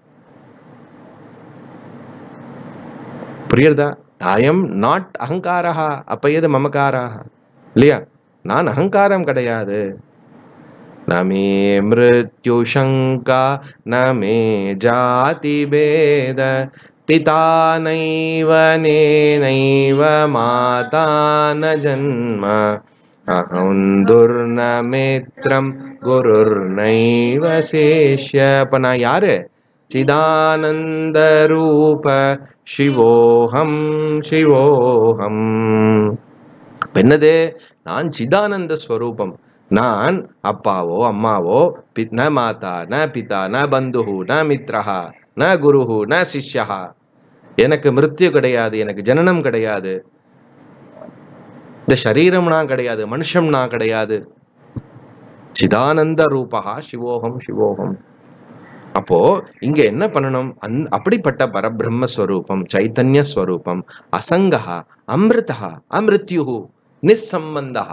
புரியுறதா ஐ எம் நாட் அகங்காரா அப்ப ஏது மமகாரா இல்லையா நான் அகங்காரம் கிடையாது நமே மிருத்யு சங்கா நமே ஜாதி பேத பிதா நைவ நேனைவ மாதா ந ஜன்ம அகம் துர்நமித்ரம் குருர்நைவ சேஷ்ய அப்ப நான் யாரு சிதானந்த ரூப சிவோகம் சிவோகம் அப்ப என்னது நான் சிதானந்த ஸ்வரூபம் நான் அப்பாவோ அம்மாவோ பி ந மாதா ந பிதா ந பந்துஹு ந மித்ரஹா ந குருஹு ந சிஷ்யா எனக்கு மிருத்யு கிடையாது எனக்கு ஜனனம் கிடையாது இந்த சரீரம் நான் கிடையாது மனுஷம் நான் கிடையாது சிதானந்த ரூபா சிவோகம் சிவோகம் அப்போ இங்க என்ன பண்ணணும் அந் அப்படிப்பட்ட பரபிரம்ம ஸ்வரூபம் சைத்தன்ய ஸ்வரூபம் அசங்கா அமிர்தா அமிருத்யு நிசம்பந்தா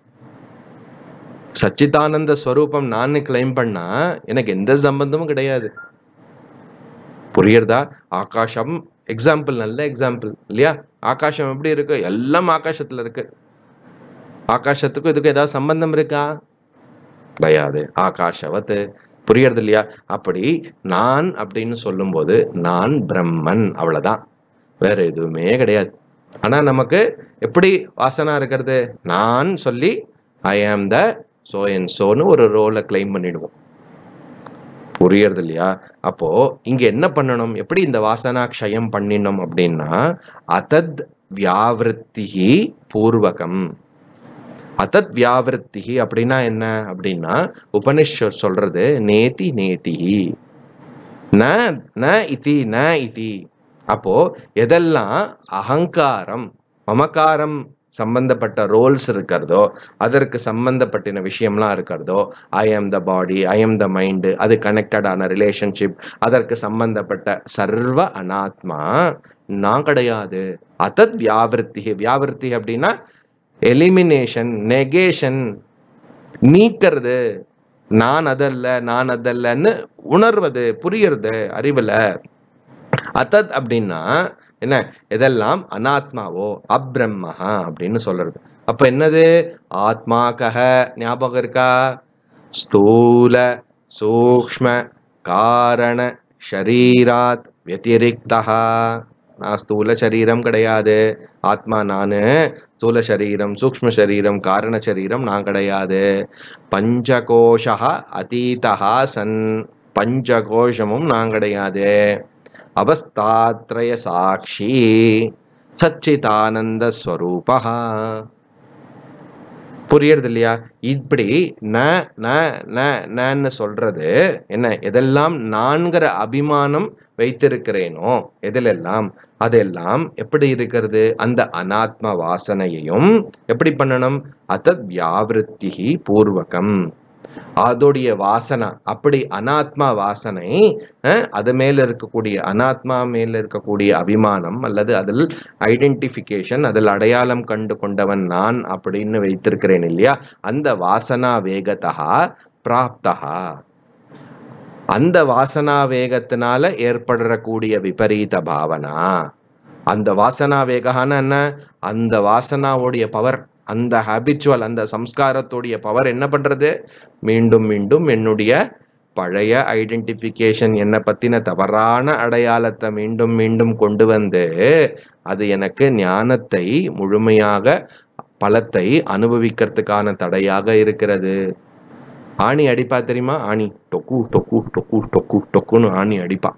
சச்சிதானந்த ஸ்வரூபம் நான் கிளைம் பண்ணா எனக்கு எந்த சம்பந்தமும் கிடையாது புரியுறதா ஆகாசம் எக்ஸாம்பிள் நல்ல எக்ஸாம்பிள் இல்லையா ஆகாசம் எப்படி இருக்கு எல்லாம் ஆகாசத்துல இருக்கு ஆகாசத்துக்கும் இதுக்கும் ஏதாவது சம்பந்தம் இருக்கா கிடையாது ஆகாஷவத் புரியறது இல்லையா அப்படி நான் அப்படின்னு சொல்லும்போது நான் பிரம்மன் அவ்வளவுதான் வேற எதுவுமே கிடையாது ஆனா நமக்கு எப்படி வாசனா இருக்கிறது நான் சொல்லி ஐ ஆம் த சோ என் சோன்னு ஒரு ரோலை கிளைம் பண்ணிடுவோம் புரியறது இல்லையா அப்போ இங்க என்ன பண்ணணும் எப்படி இந்த வாசனா க்ஷயம் பண்ணினோம் அப்படின்னா அதத் வியாவிருத்திகி பூர்வகம் அதத் வியாவிருத்திகி அப்படின்னா என்ன அப்படின்னா உபனிஷத் சொல்றது நேதி நேதி ந ந இதி ந இதி அப்போ எதெல்லாம் அகங்காரம் மமகாரம் சம்பந்தப்பட்ட ரோல்ஸ் இருக்கிறதோ அதற்கு சம்பந்தப்பட்டின விஷயம்லாம் இருக்கிறதோ ஐ ஆம் த பாடி ஐ ஆம் த மைண்டு அது கனெக்டடான ரிலேஷன்ஷிப் அதற்கு சம்பந்தப்பட்ட சர்வ அனாத்மா நான் கிடையாது அதத் வியாவிருத்தி வியாவிருத்தி அப்படின்னா எலிமினேஷன் நெகேஷன் நீக்கிறது நான் அதல்ல நான் அதல்லன்னு உணர்வது புரியறது அறிவுல அத்தத் அப்படின்னா என்ன இதெல்லாம் அனாத்மாவோ அப்ரம்மஹா அப்படின்னு சொல்றது அப்ப என்னது ஆத்மாக்கக ஞாபகம் இருக்கா ஸ்தூல சூக்ஷ்ம காரண ஷரீராத் வத்திரிக்தா நான் ஸ்தூல சரீரம் கிடையாது ஆத்மா நானு ஸ்தூல சரீரம் சூக்ஷ்ம சரீரம் காரண சரீரம் நான் கிடையாது பஞ்சகோஷா அதீதா சன் பஞ்சகோஷமும் நான் கிடையாது அவஸ்தாத்ரய சாட்சி சச்சிதானந்த ஸ்வரூபா புரியறது இல்லையா இப்படி ந ந ந நன்னு சொல்றது என்ன எதெல்லாம் நான்கிற அபிமானம் வைத்திருக்கிறேனோ எதிலெல்லாம் அதெல்லாம் எப்படி இருக்கிறது அந்த அனாத்ம வாசனையையும் எப்படி பண்ணணும் அத வியாவிருத்தி பூர்வகம் அதோடைய வாசனை அப்படி அனாத்மா வாசனை அஹ், அது மேல இருக்கக்கூடிய அனாத்மா மேல இருக்கக்கூடிய அபிமானம் அல்லது அதில் ஐடென்டிஃபிகேஷன் அதில் அடையாளம் கண்டு கொண்டவன் நான் அப்படின்னு வைத்திருக்கிறேன் இல்லையா அந்த வாசனா வேகத்தா பிராப்தா அந்த வாசனா வேகத்தினால ஏற்படக்கூடிய விபரீத பாவனா அந்த வாசனா வேகான என்ன அந்த வாசனாவுடைய பவர் அந்த ஹாபிச்சுவல் அந்த சம்ஸ்காரத்துடைய பவர் என்ன பண்றது மீண்டும் மீண்டும் என்னுடைய பழைய ஐடென்டிஃபிகேஷன் என்னை பத்தின தவறான அடையாளத்தை மீண்டும் மீண்டும் கொண்டு வந்து அது எனக்கு ஞானத்தை முழுமையாக பலத்தை அனுபவிக்கிறதுக்கான தடையாக இருக்கிறது ஆணி அடிப்பா தெரியுமா ஆணி டொக்கு டொக்கு டொக்கு டொக்கு டொக்குன்னு ஆணி அடிப்பா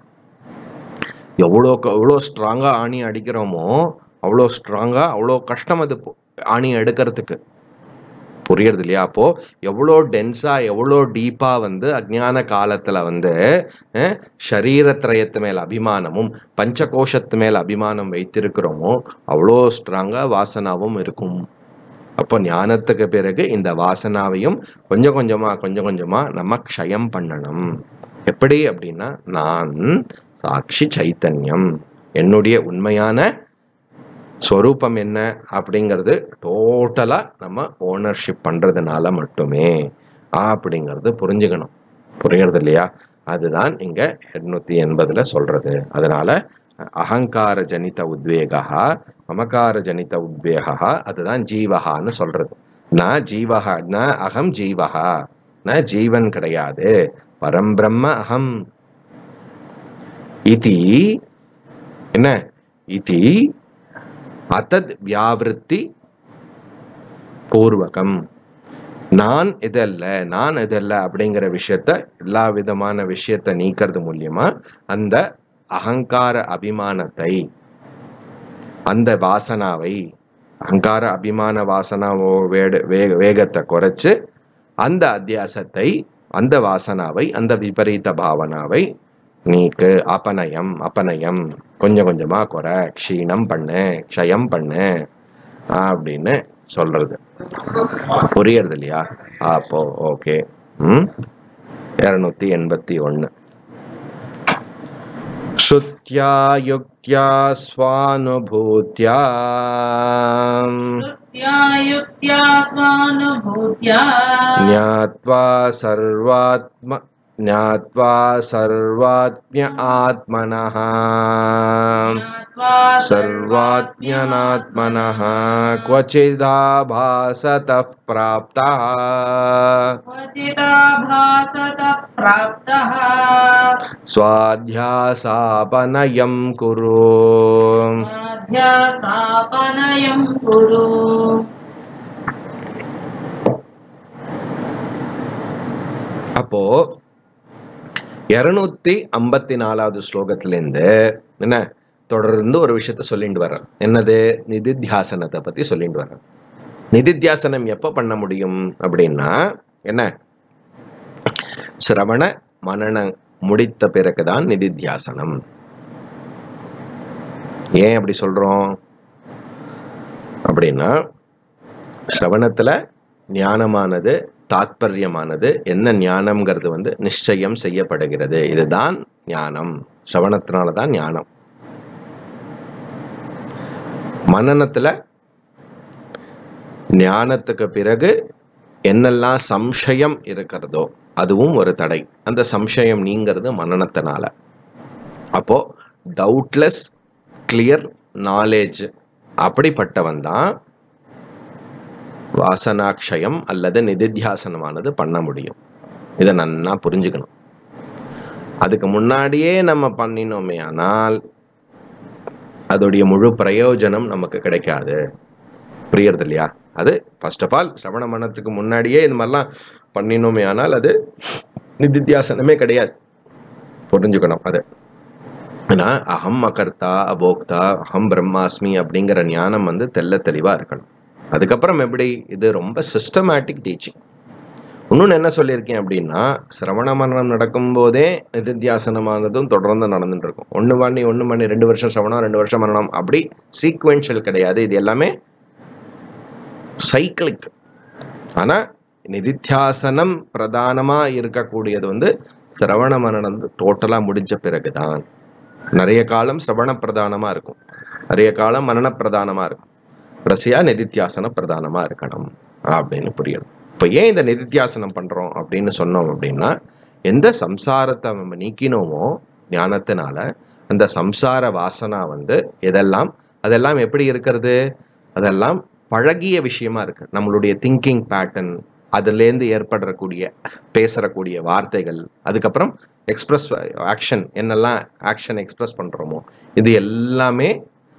எவ்வளோ க- எவ்வளோ ஸ்ட்ராங்காக ஆணி அடிக்கிறோமோ அவ்வளோ ஸ்ட்ராங்காக அவ்வளோ கஷ்டம் அது பொ- ஆணி எடுக்கிறதுக்கு புரியறது இல்லையா அப்போ எவ்வளோ டென்ஸா எவ்வளோ டீப்பா வந்து அஜ்ஞான காலத்துல வந்து அஹ், சரீரத்ரயத்து மேல அபிமானமும் பஞ்சகோஷத்து மேல அபிமானம் வைத்திருக்கிறோமோ அவ்வளோ ஸ்ட்ராங்கா வாசனாவும் இருக்கும் அப்போ ஞானத்துக்கு பிறகு இந்த வாசனாவையும் கொஞ்சம் கொஞ்சமா கொஞ்சம் கொஞ்சமா நம்ம க்ஷயம் பண்ணணும் எப்படி அப்படின்னா நான் சாட்சி சைத்தன்யம் என்னுடைய உண்மையான ஸ்வரூபம் என்ன அப்படிங்கிறது டோட்டலாக நம்ம ஓனர்ஷிப் பண்ணுறதுனால மட்டுமே அப்படிங்கிறது புரிஞ்சுக்கணும் புரியுறது இல்லையா அதுதான் இங்கே எட்நூத்தி எண்பதுல சொல்றது அதனால அகங்கார ஜனித உத்வேகா மமகார ஜனித உத்வேகா அதுதான் ஜீவகான்னு சொல்றது நான் ஜீவகா ந அகம் ஜீவகா ந ஜீவன் கிடையாது பரம்பிரம்ம அகம் இதி என்ன இதி அத்தத் வியாவிருத்தி பூர்வகம் நான் இதல்ல நான் இதல்ல அப்படிங்கிற விஷயத்த எல்லா விதமான விஷயத்த நீக்கிறது மூலியமா அந்த அகங்கார அபிமானத்தை அந்த வாசனாவை அகங்கார அபிமான வாசனாவோ வேடு வே- வேகத்தை குறைச்சு அந்த அத்தியாசத்தை அந்த வாசனாவை அந்த விபரீத பாவனாவை நீக்கு அபநயம் அபநயம் கொஞ்சம் கொஞ்சமா குறை க்ஷீணம் பண்ணு க்ஷயம் பண்ணு அப்படின்னு சொல்றது புரியறது இல்லையா அப்போ ஓகே ம் இரநூத்தி எண்பத்தி ஒன்று ஸ்ருத்யா யுக்தியா ஸ்வானுபூத்யா श्रुत्या युक्त्या स्वानुभूत्या ज्ञात्वा सर्वात्म ज्ञात्वा सर्वात्म्य आत्मनः ज्ञात्वा सर्वात्म्यनात्मनः क्वचिदाभासतः प्राप्तः क्वचिदाभासतः प्राप्तः स्वाध्यासापनयं कुरु स्वाध्यासापनयं कुरु அப்போ இருநூத்தி ஐம்பத்தி நாலாவது ஸ்லோகத்திலேருந்து என்ன தொடர்ந்து ஒரு விஷயத்த சொல்லிட்டு வர்றேன் என்னது நிதித்தியாசனத்தை பத்தி சொல்லிட்டு வர்றேன் நிதித்தியாசனம் எப்போ பண்ண முடியும் அப்படின்னா என்ன சிரவண மனன முடித்த பிறகுதான் நிதித்தியாசனம் ஏன் அப்படி சொல்றோம் அப்படின்னா சிரவணத்துல ஞானமானது தாத்பரியமானது என்ன ஞானம்ங்கிறது வந்து நிச்சயம் செய்யப்படுகிறது இதுதான் ஞானம் சிரவணத்தினால தான் ஞானம் மனநத்துல ஞானத்துக்கு பிறகு என்னெல்லாம் சம்சயம் இருக்கிறதோ அதுவும் ஒரு தடை அந்த சம்சயம் நீங்கிறது மனநத்தினால அப்போ டவுட்லெஸ் கிளியர் நாலேஜ் அப்படிப்பட்டவன் தான் வாசனாக்ஷயம் அல்லது நிதித்தியாசனமானது பண்ண முடியும் இதை நன்னா புரிஞ்சுக்கணும் அதுக்கு முன்னாடியே நம்ம பண்ணினோமே ஆனால் அதோடைய முழு பிரயோஜனம் நமக்கு கிடைக்காது புரியறது இல்லையா அது ஃபர்ஸ்ட் ஆஃப் ஆல் சிரவண மனத்துக்கு முன்னாடியே இது மாதிரிலாம் பண்ணினோமே ஆனால் அது நிதித்தியாசனமே கிடையாது புரிஞ்சுக்கணும் அது ஏன்னா அகம் அகர்த்தா அபோக்தா அகம் பிரம்மாஸ்மி அப்படிங்கிற ஞானம் வந்து தெள்ள தெளிவா இருக்கணும் அதுக்கப்புறம் எப்படி இது ரொம்ப சிஸ்டமேட்டிக் டீச்சிங் இன்னொன்று என்ன சொல்லியிருக்கேன் அப்படின்னா சிரவண மரணம் நடக்கும்போதே நிதித்தியாசனமானதும் தொடர்ந்து நடந்துட்டு இருக்கும் ஒன்று பண்ணி ஒன்று பண்ணி ரெண்டு வருஷம் சிரவணம் ரெண்டு வருஷம் மரணம் அப்படி சீக்வென்ஷியல் கிடையாது இது எல்லாமே சைக்கிளிக் ஆனால் நிதித்தியாசனம் பிரதானமாக இருக்கக்கூடியது வந்து சிரவண மரணம் டோட்டலாக முடிஞ்ச பிறகுதான் நிறைய காலம் சிரவண பிரதானமாக இருக்கும் நிறைய காலம் மரண பிரதானமாக இருக்கும் கடைசியாக நிதித்தியாசன பிரதானமாக இருக்கணும் அப்படின்னு புரியுது இப்போ ஏன் இந்த நிதித்தியாசனம் பண்ணுறோம் அப்படின்னு சொன்னோம் அப்படின்னா எந்த சம்சாரத்தை நம்ம நீக்கினோமோ ஞானத்தினால அந்த சம்சார வாசனா வந்து எதெல்லாம் அதெல்லாம் எப்படி இருக்கிறது அதெல்லாம் பழகிய விஷயமா இருக்கு நம்மளுடைய திங்கிங் பேட்டர்ன் அதுலேருந்து ஏற்படக்கூடிய பேசக்கூடிய வார்த்தைகள் அதுக்கப்புறம் எக்ஸ்பிரஸ் ஆக்ஷன் என்னெல்லாம் ஆக்ஷன் எக்ஸ்பிரஸ் பண்ணுறோமோ இது எல்லாமே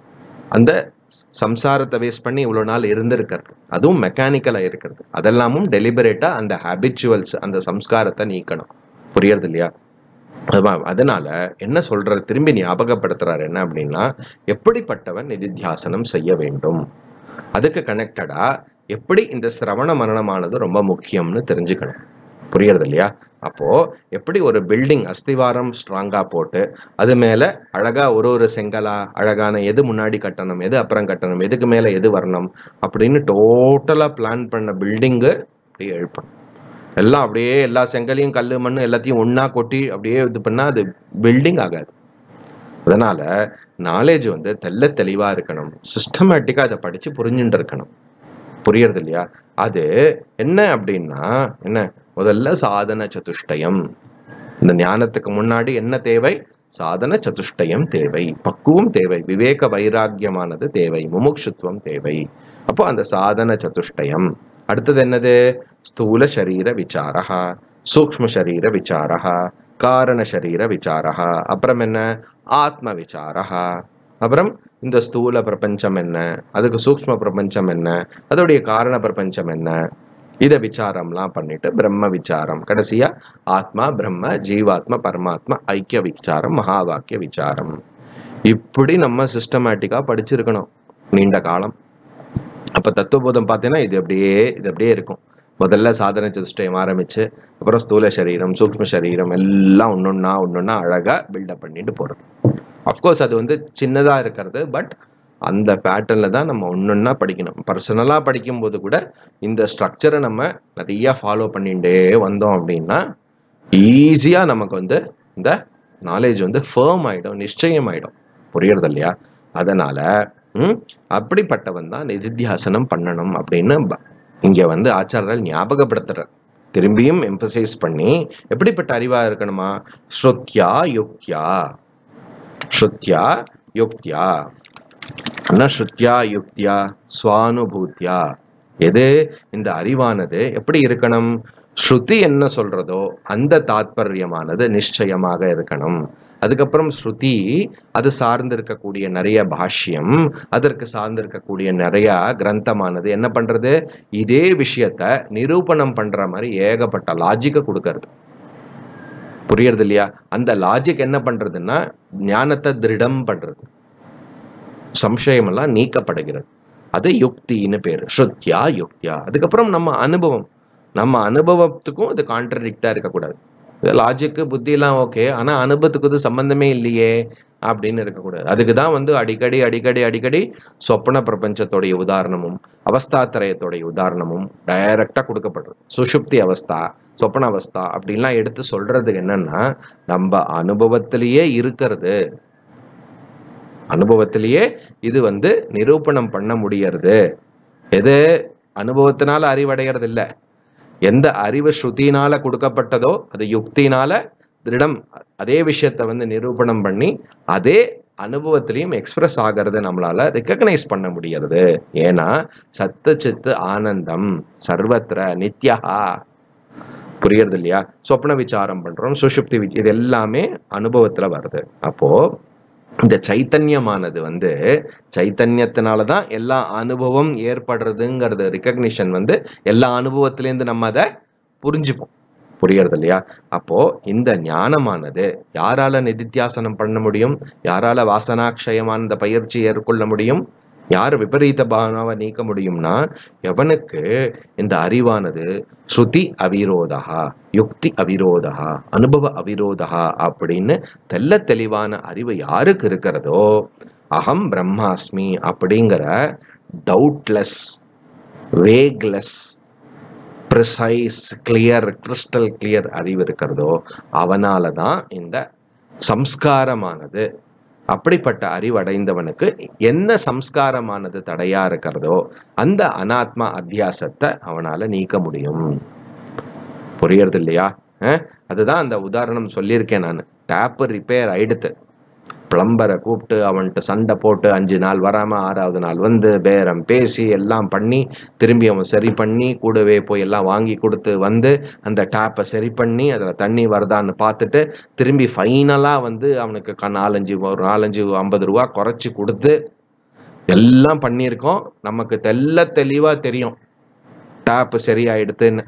அந்த சம்சாரத்தை வேஸ்ட் பண்ணி இவ்வளோ நாள் இருந்திருக்கிறது அதுவும் மெக்கானிக்கலாக இருக்கிறது அதெல்லாமும் டெலிபரேட்டாக அந்த ஹேபிச்சுவல்ஸ் அந்த சம்ஸ்காரத்தை நீக்கணும் புரியறது இல்லையா அதுதான் அதனால என்ன சொல்றாரு திரும்பி ஞாபகப்படுத்துறாரு என்ன அப்படின்னா எப்படிப்பட்டவன் நிதித்தியாசனம் செய்ய வேண்டும் அதுக்கு கனெக்டடா எப்படி இந்த சிரவண மரணமானது ரொம்ப முக்கியம்னு தெரிஞ்சுக்கணும் புரியறது இல்லையா அப்போ எப்படி ஒரு பில்டிங் அஸ்திவாரம் ஸ்ட்ராங்கா போட்டு அது மேல அழகா ஒரு ஒரு செங்கலா அழகான எது முன்னாடி கட்டணும் எது அப்புறம் கட்டணும் எதுக்கு மேல எது வரணும் அப்படின்னு டோட்டலா பிளான் பண்ண பில்டிங்கு அப்படியே எழுப்பணும் எல்லாம் அப்படியே எல்லா செங்கலையும் கல் மண் எல்லாத்தையும் ஒண்ணா கொட்டி அப்படியே இது பண்ணா அது பில்டிங் ஆகாது அதனால நாலேஜ் வந்து தெள்ள தெளிவா இருக்கணும் சிஸ்டமேட்டிக்கா அதை படிச்சு புரிஞ்சுட்டு இருக்கணும் புரியறது இல்லையா அது என்ன அப்படின்னா என்ன முதல்ல சாதன சதுஷ்டயம் இந்த ஞானத்துக்கு முன்னாடி என்ன தேவை சாதன சதுஷ்டயம் தேவை பக்குவம் தேவை விவேக வைராக்கியமானது தேவை முமுட்சுத்துவம் தேவை அப்போ அந்த சாதன சதுஷ்டயம் அடுத்தது என்னது ஸ்தூல சரீர விசாரா சூக்ம சரீர விசாரா காரண சரீர விசாரா அப்புறம் என்ன ஆத்ம விசாரா அப்புறம் இந்த ஸ்தூல பிரபஞ்சம் என்ன அதுக்கு சூக்ம பிரபஞ்சம் என்ன அதோடைய காரண பிரபஞ்சம் என்ன இதை விசாரம்லாம் பண்ணிட்டு பிரம்ம விசாரம் கடைசியா ஆத்மா பிரம்ம ஜீவாத்மா பரமாத்மா ஐக்கிய விசாரம் மகா வாக்கிய விசாரம் இப்படி நம்ம சிஸ்டமேட்டிக்கா படிச்சிருக்கணும் நீண்ட காலம் அப்ப தத்துவபோதம் பார்த்தீங்கன்னா இது அப்படியே இது அப்படியே இருக்கும் முதல்ல சாதன சதுஷ்டயம் ஆரம்பிச்சு அப்புறம் ஸ்தூல சரீரம் சூக்ம சரீரம் எல்லாம் ஒன்னொன்னா ஒன்னொன்னா அழகா பில்டப் பண்ணிட்டு போறது அஃப்கோர்ஸ் அது வந்து சின்னதா இருக்கிறது பட் அந்த பேட்டர்ன்ல தான் நம்ம ஒன்னொன்னா படிக்கணும் பர்சனலா படிக்கும்போது கூட இந்த ஸ்ட்ரக்சரை நம்ம நிறைய ஃபாலோ பண்ணிட்டே வந்தோம் அப்படின்னா ஈஸியா நமக்கு வந்து இந்த நாலேஜ் வந்து ஃபேம் ஆயிடும் நிச்சயம் ஆயிடும் புரியறது இல்லையா அதனால ம், அப்படிப்பட்டவன் தான் நிதித்தியாசனம் பண்ணணும் அப்படின்னு ப- இங்க வந்து ஆச்சாரர்கள் ஞாபகப்படுத்துறார் திரும்பியும் எம்பசைஸ் பண்ணி எப்படிப்பட்ட அறிவா இருக்கணுமா ஸ்ருத்யா யுக்தியா ஸ்ருத்யா யுக்தியா என்ன ஸ்ருத்யா யுக்தியா ஸ்வானுபூத்தியா எது இந்த அறிவானது எப்படி இருக்கணும் ஸ்ருதி என்ன சொல்றதோ அந்த தாத்பரியமானது நிச்சயமாக இருக்கணும் அதுக்கப்புறம் ஸ்ருதி அது சார்ந்து இருக்கக்கூடிய நிறைய பாஷ்யம் அதற்கு சார்ந்து இருக்கக்கூடிய நிறைய கிரந்தமானது என்ன பண்றது இதே விஷயத்த நிரூபணம் பண்ற மாதிரி ஏகப்பட்ட லாஜிக்கை கொடுக்கறது புரியறது இல்லையா அந்த லாஜிக் என்ன பண்றதுன்னா ஞானத்தை திருடம் பண்றது சம்சயமெல்லாம் நீக்கப்படுகிறது அது யுக்தின்னு பேரு ஸ்ருத்யா யுக்தியா அதுக்கப்புறம் நம்ம அனுபவம் நம்ம அனுபவத்துக்கும் அது கான்ட்ரடிக்டா இருக்கக்கூடாது லாஜிக்கு புத்திலாம் ஓகே ஆனா அனுபவத்துக்கு இது சம்பந்தமே இல்லையே அப்படின்னு இருக்கக்கூடாது அதுக்கு தான் வந்து அடிக்கடி அடிக்கடி அடிக்கடி சொப்பன பிரபஞ்சத்தோடைய உதாரணமும் அவஸ்தாத்திரயத்தோடைய உதாரணமும் டைரக்டா கொடுக்கப்படுறது சுஷுப்தி அவஸ்தா சொப்பன அவஸ்தா அப்படின்லாம் எடுத்து சொல்றது என்னன்னா நம்ம அனுபவத்திலேயே இருக்கிறது அனுபவத்திலேயே இது வந்து நிரூபணம் பண்ண முடியறது எது அனுபவத்தினால அறிவடைகிறது இல்ல எந்த அறிவு ஸ்ருதினால கொடுக்கப்பட்டதோ அது யுக்தினால திருடம் அதே விஷயத்தை வந்து நிரூபணம் பண்ணி அதே அனுபவத்திலையும் எக்ஸ்பிரஸ் ஆகிறது நம்மளால ரெக்கக்னைஸ் பண்ண முடியறது ஏன்னா சத்து சித்து ஆனந்தம் சர்வத்திர நித்யா புரியறது இல்லையா சொப்ன விசாரம் பண்றோம் சுஷுப்தி வி- இது எல்லாமே அனுபவத்துல வருது அப்போ இந்த சைத்தன்யமானது வந்து சைத்தன்யத்தினால தான் எல்லா அனுபவம் ஏற்படுறதுங்கிறது ரிகக்னிஷன் வந்து எல்லா அனுபவத்திலேருந்து நம்ம அதை புரிஞ்சுப்போம் புரியறது இல்லையா அப்போ இந்த ஞானமானது யாரால நிதித்தியாசனம் பண்ண முடியும் யாரால வாசனாக்ஷயமான இந்த பயிற்சி ஏற்கொள்ள முடியும் யார் விபரீத பாவனாவை நீக்க முடியும்னா எவனுக்கு இந்த அறிவானது ஸ்ருதி அவிரோதா யுக்தி அவிரோதா அனுபவ அவிரோதா அப்படின்னு தெல்ல தெளிவான அறிவு யாருக்கு இருக்கிறதோ அகம் பிரம்மாஸ்மி அப்படிங்கிற doubtless vagueless precise clear crystal clear அறிவு இருக்கிறதோ அவனால தான் இந்த சம்ஸ்காரமானது அப்படிப்பட்ட அறிவடைந்தவனுக்கு என்ன சம்ஸ்காரமானது தடையா இருக்கிறதோ அந்த அனாத்மா அத்தியாசத்தை அவனால நீக்க முடியும் புரியறது இல்லையா அஹ்? அதுதான் அந்த உதாரணம் சொல்லியிருக்கேன் நான் டேப்பு ரிப்பேர் ஆயிடுத்து பிளம்பரை கூப்பிட்டு அவன்கிட்ட சண்டை போட்டு அஞ்சு நாள் வராம ஆறாவது நாள் வந்து பேரம் பேசி எல்லாம் பண்ணி திரும்பி அவன் சரி பண்ணி கூடவே போய் எல்லாம் வாங்கி கொடுத்து வந்து அந்த டேப்பை சரி பண்ணி அதில் தண்ணி வருதான்னு பார்த்துட்டு திரும்பி ஃபைனலாக வந்து அவனுக்கு க- நாலஞ்சு ஒரு நாலஞ்சு ஐம்பது ரூபா குறைச்சி கொடுத்து எல்லாம் பண்ணியிருக்கோம் நமக்கு தெல்ல தெளிவாக தெரியும் டேப்பு சரியாயிடுத்துன்னு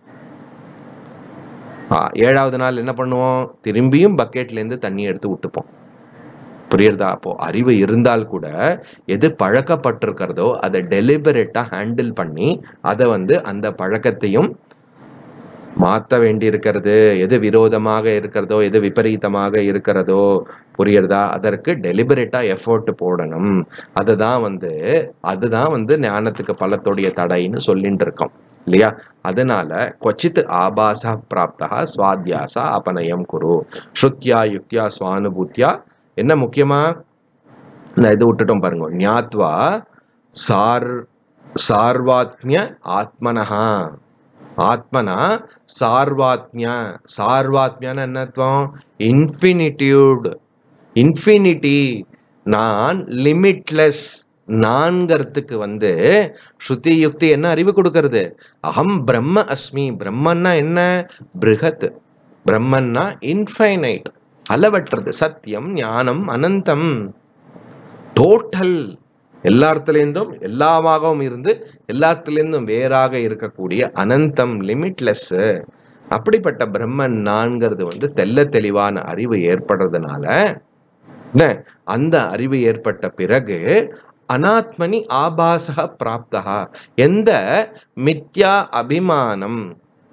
ஆ, ஏழாவது நாள் என்ன பண்ணுவோம் திரும்பியும் பக்கெட்லேருந்து தண்ணி எடுத்து விட்டுப்போம் புரியுறதா அப்போ அறிவு இருந்தால் கூட எது பழக்கப்பட்டிருக்கிறதோ அதை டெலிபரேட்டா ஹேண்டில் பண்ணி அதை வந்து அந்த பழக்கத்தையும் மாற்ற வேண்டி இருக்கிறது எது விரோதமாக இருக்கிறதோ எது விபரீதமாக இருக்கிறதோ புரியுறதா அதற்கு டெலிபரேட்டா எஃபோர்ட் போடணும் அதுதான் வந்து அதுதான் வந்து ஞானத்துக்கு பலத்துடைய தடைன்னு சொல்லிட்டு இருக்கோம் இல்லையா அதனால கொச்சித் ஆபாச பிராப்தா சுவாத்தியாசா அபநயம் குரு ஸ்ருத்யா யுக்தியா சுவானுபூத்தியா என்ன முக்கியமா இந்த இது விட்டுட்டோம் பாருங்க ஞாத்வா சார் சார்வாத்மிய ஆத்மனஹா ஆத்மனா சார்வாத்மிய சார்வாத்மியான என்னத்துவம் இன்ஃபினிட்டியூட் இன்ஃபினிட்டி நான் லிமிட்லெஸ் நான்கிறதுக்கு வந்து ஸ்ருதி யுக்தி என்ன அறிவு கொடுக்கறது அகம் பிரம்ம அஸ்மி பிரம்மன்னா என்ன பிருகத் பிரம்மன்னா இன்ஃபைனைட் அளவற்றது சத்தியம் ஞானம் அனந்தம் டோட்டல் எல்லாத்துலேருந்தும் எல்லாமாகவும் இருந்து எல்லாத்துலேருந்தும் வேறாக இருக்கக்கூடிய அனந்தம் லிமிட்லெஸ் அப்படிப்பட்ட பிரம்மன் நான்கிறது வந்து தெல்ல தெளிவான அறிவு ஏற்படுறதுனால என்ன அந்த அறிவு ஏற்பட்ட பிறகு அனாத்மனி ஆபாசக பிராப்தா எந்த மித்யா அபிமானம்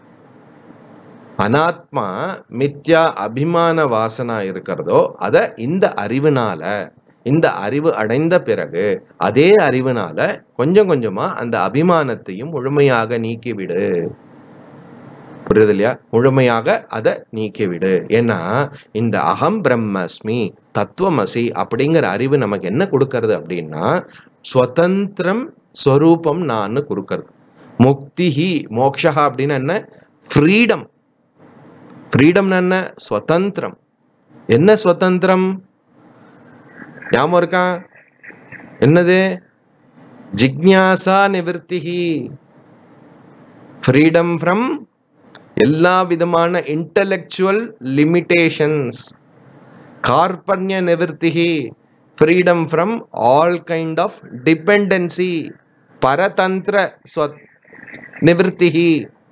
அனாத்மா மித்யா அபிமான வாசனா இருக்கிறதோ அத இந்த அறிவுனால இந்த அறிவு அடைந்த பிறகு அதே அறிவுனால கொஞ்சம் கொஞ்சமா அந்த அபிமானத்தையும் முழுமையாக நீக்கிவிடு புரியுது இல்லையா முழுமையாக அதை நீக்கிவிடு ஏன்னா இந்த அகம் பிரம்மஸ்மி தத்துவமசி அப்படிங்கிற அறிவு நமக்கு என்ன கொடுக்கறது அப்படின்னா ஸ்வதந்திரம் ஸ்வரூபம் நான் கொடுக்கறது முக்திஹி மோக்ஷா அப்படின்னா என்ன ஃப்ரீடம் ஃப்ரீடம்னா என்ன ஸ்வதந்திரம் என்ன ஸ்வதந்திரம் ஞாபகம் இருக்கா என்னது ஜிக்ஞாசா நிவர்த்திஹி ஃப்ரீடம் ஃப்ரம் எல்லா விதமான இன்டலெக்சுவல் லிமிட்டேஷன்ஸ் கார்பண்ய நிவர்த்திகி freedom from all kind of dependency பரதந்திர ஸ்வத் நிவர்த்திகி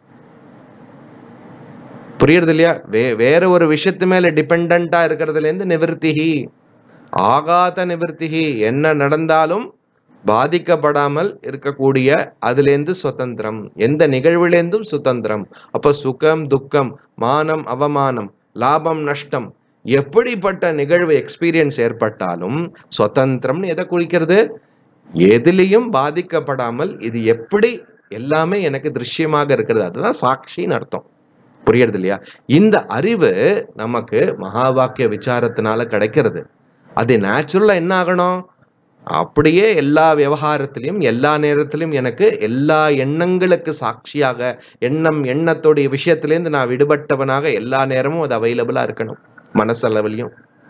புரியுறது இல்லையா வே வேற ஒரு விஷயத்து மேல டிபெண்டா இருக்கிறதுலேருந்து நிவர்த்திகி ஆகாத நிவர்த்திகி என்ன நடந்தாலும் பாதிக்கப்படாமல் இருக்கக்கூடிய அதுலேருந்து சுதந்திரம் எந்த நிகழ்விலேருந்தும் சுதந்திரம் அப்போ சுகம் துக்கம் மானம் அவமானம் லாபம் நஷ்டம் எப்படிப்பட்ட நிகழ்வு எக்ஸ்பீரியன்ஸ் ஏற்பட்டாலும் சுதந்திரம்னு எதை குறிக்கிறது எதிலையும் பாதிக்கப்படாமல் இது எப்படி எல்லாமே எனக்கு திருஷ்யமாக இருக்கிறது அதுதான் சாட்சின்னு அர்த்தம் புரியுறது இல்லையா இந்த அறிவு நமக்கு மகா வாக்கிய விசாரத்தினால கிடைக்கிறது அது நேச்சுரலா என்ன ஆகணும் அப்படியே எல்லா விவகாரத்திலையும் எல்லா நேரத்திலும் எனக்கு எல்லா எண்ணங்களுக்கு சாட்சியாக எண்ணம் எண்ணத்தோடைய விஷயத்திலேருந்து நான் விடுபட்டவனாக எல்லா நேரமும் அது அவைலபிளா இருக்கணும் மனசளவிலையும்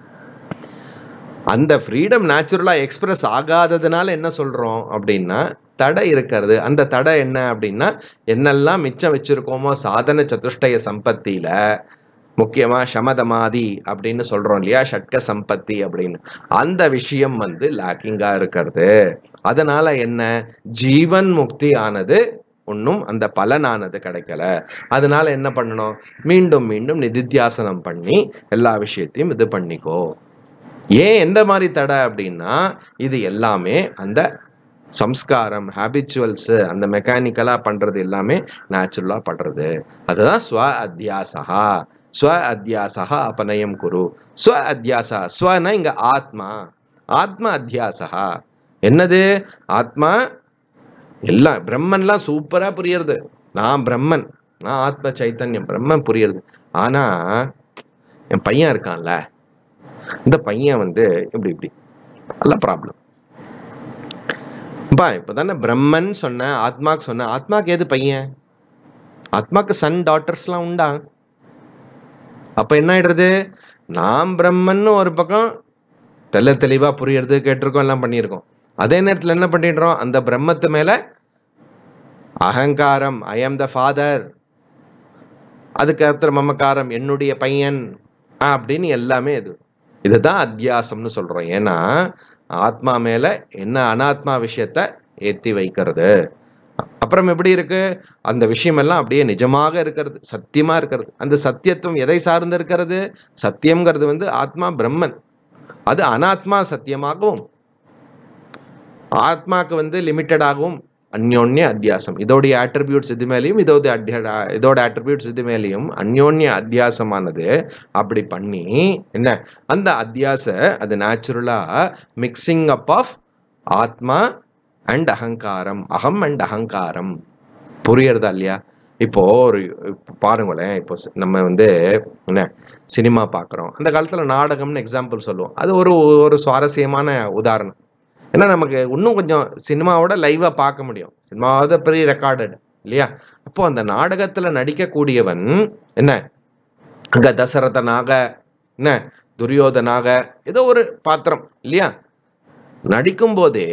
அந்த ஃப்ரீடம் நேச்சுரலா எக்ஸ்பிரஸ் ஆகாததுனால என்ன சொல்றோம் அப்படின்னா தடை இருக்கிறது அந்த தடை என்ன அப்படின்னா என்னெல்லாம் மிச்சம் வச்சிருக்கோமோ சாதன சதுஷ்டய சம்பத்தியில முக்கியமா சமதமாதி அப்படின்னு சொல்றோம் இல்லையா ஷட்க சம்பத்தி அப்படின்னு அந்த விஷயம் வந்து லேக்கிங்கா இருக்கிறது அதனால என்ன ஜீவன் முக்தி ஆனது ஒன்றும் அந்த பலனானது கிடைக்கல அதனால என்ன பண்ணணும் மீண்டும் மீண்டும் நிதித்தியாசனம் பண்ணி எல்லா விஷயத்தையும் இது பண்ணிக்கோ ஏன் எந்த மாதிரி தடை அப்படின்னா இது எல்லாமே அந்த சம்ஸ்காரம் ஹேபிச்சுவல்ஸ் அந்த மெக்கானிக்கலா பண்றது எல்லாமே நேச்சுரலா பண்றது அதுதான் ஸ்வ அத்தியாசா ஸ்வ அத்தியாசா அபநயம் குரு ஸ்வ அத்தியாசா ஸ்வனா இங்க ஆத்மா ஆத்ம அத்தியாசா என்னது ஆத்மா எல்லாம் பிரம்மன்லாம் சூப்பரா புரியுறது நான் பிரம்மன் நான் ஆத்ம சைத்தன்யம் பிரம்மன் புரியுறது ஆனா என் பையன் இருக்கான்ல இந்த பையன் வந்து இப்படி இப்படி நல்ல ப்ராப்ளம் பா இப்பதானே பிரம்மன் சொன்ன ஆத்மாக்கு சொன்ன ஆத்மாக்கு எது பையன் ஆத்மாக்கு சன் டாட்டர்ஸ்லாம் உண்டா அப்ப என்ன ஆயிடுறது நாம் பிரம்மன்னு ஒரு பக்கம் தெல்ல தெளிவா புரியறது கேட்டிருக்கோம் எல்லாம் பண்ணியிருக்கோம் அதே நேரத்துல என்ன பண்ணிடுறோம் அந்த பிரம்மத்து மேல அகங்காரம் ஐ ஆம் த ஃபாதர் அதுக்கு அடுத்த மமக்காரம் என்னுடைய பையன் அப்படின்னு எல்லாமே இது இதுதான் அத்தியாசம்னு சொல்றோம் ஏன்னா ஆத்மா மேல என்ன அனாத்மா விஷயத்த ஏத்தி வைக்கிறது அப்புறம் எப்படி இருக்கு அந்த விஷயம் எல்லாம் அப்படியே நிஜமாக இருக்கிறது சத்தியமா இருக்கிறது அந்த சத்தியத்துவம் எதை சார்ந்து இருக்கிறது சத்தியம்ங்கிறது வந்து ஆத்மா பிரம்மன் அது அனாத்மா சத்தியமாகவும் ஆத்மாக்கு வந்து லிமிட்டடாகவும் அந்யோன்ய அத்தியாசம் இதோடைய ஆட்ரிபியூட்ஸ் இது மேலேயும் இதோட அட்ய இதோட ஆட்ரிபியூட்ஸ் இது மேலேயும் அந்யோன்ய அத்தியாசமானது அப்படி பண்ணி என்ன அந்த அத்தியாச அது நேச்சுரலா மிக்சிங் அப் ஆஃப் ஆத்மா அண்ட் அகங்காரம் அகம் அண்ட் அகங்காரம் புரியறதா இல்லையா இப்போ ஒரு இப்போ பாருங்களேன் இப்போ சி- நம்ம வந்து என்ன சினிமா பார்க்குறோம் அந்த காலத்தில் நாடகம்னு எக்ஸாம்பிள் சொல்லுவோம் அது ஒரு ஒரு சுவாரஸ்யமான உதாரணம் ஏன்னா நமக்கு இன்னும் கொஞ்சம் சினிமாவோட லைவாக பார்க்க முடியும் சினிமாவது ப்ரீ ரெக்கார்டட் இல்லையா அப்போ அந்த நாடகத்தில் நடிக்கக்கூடியவன் என்ன அங்க தசரதனாக என்ன துரியோதனாக ஏதோ ஒரு பாத்திரம் இல்லையா நடிக்கும் போதே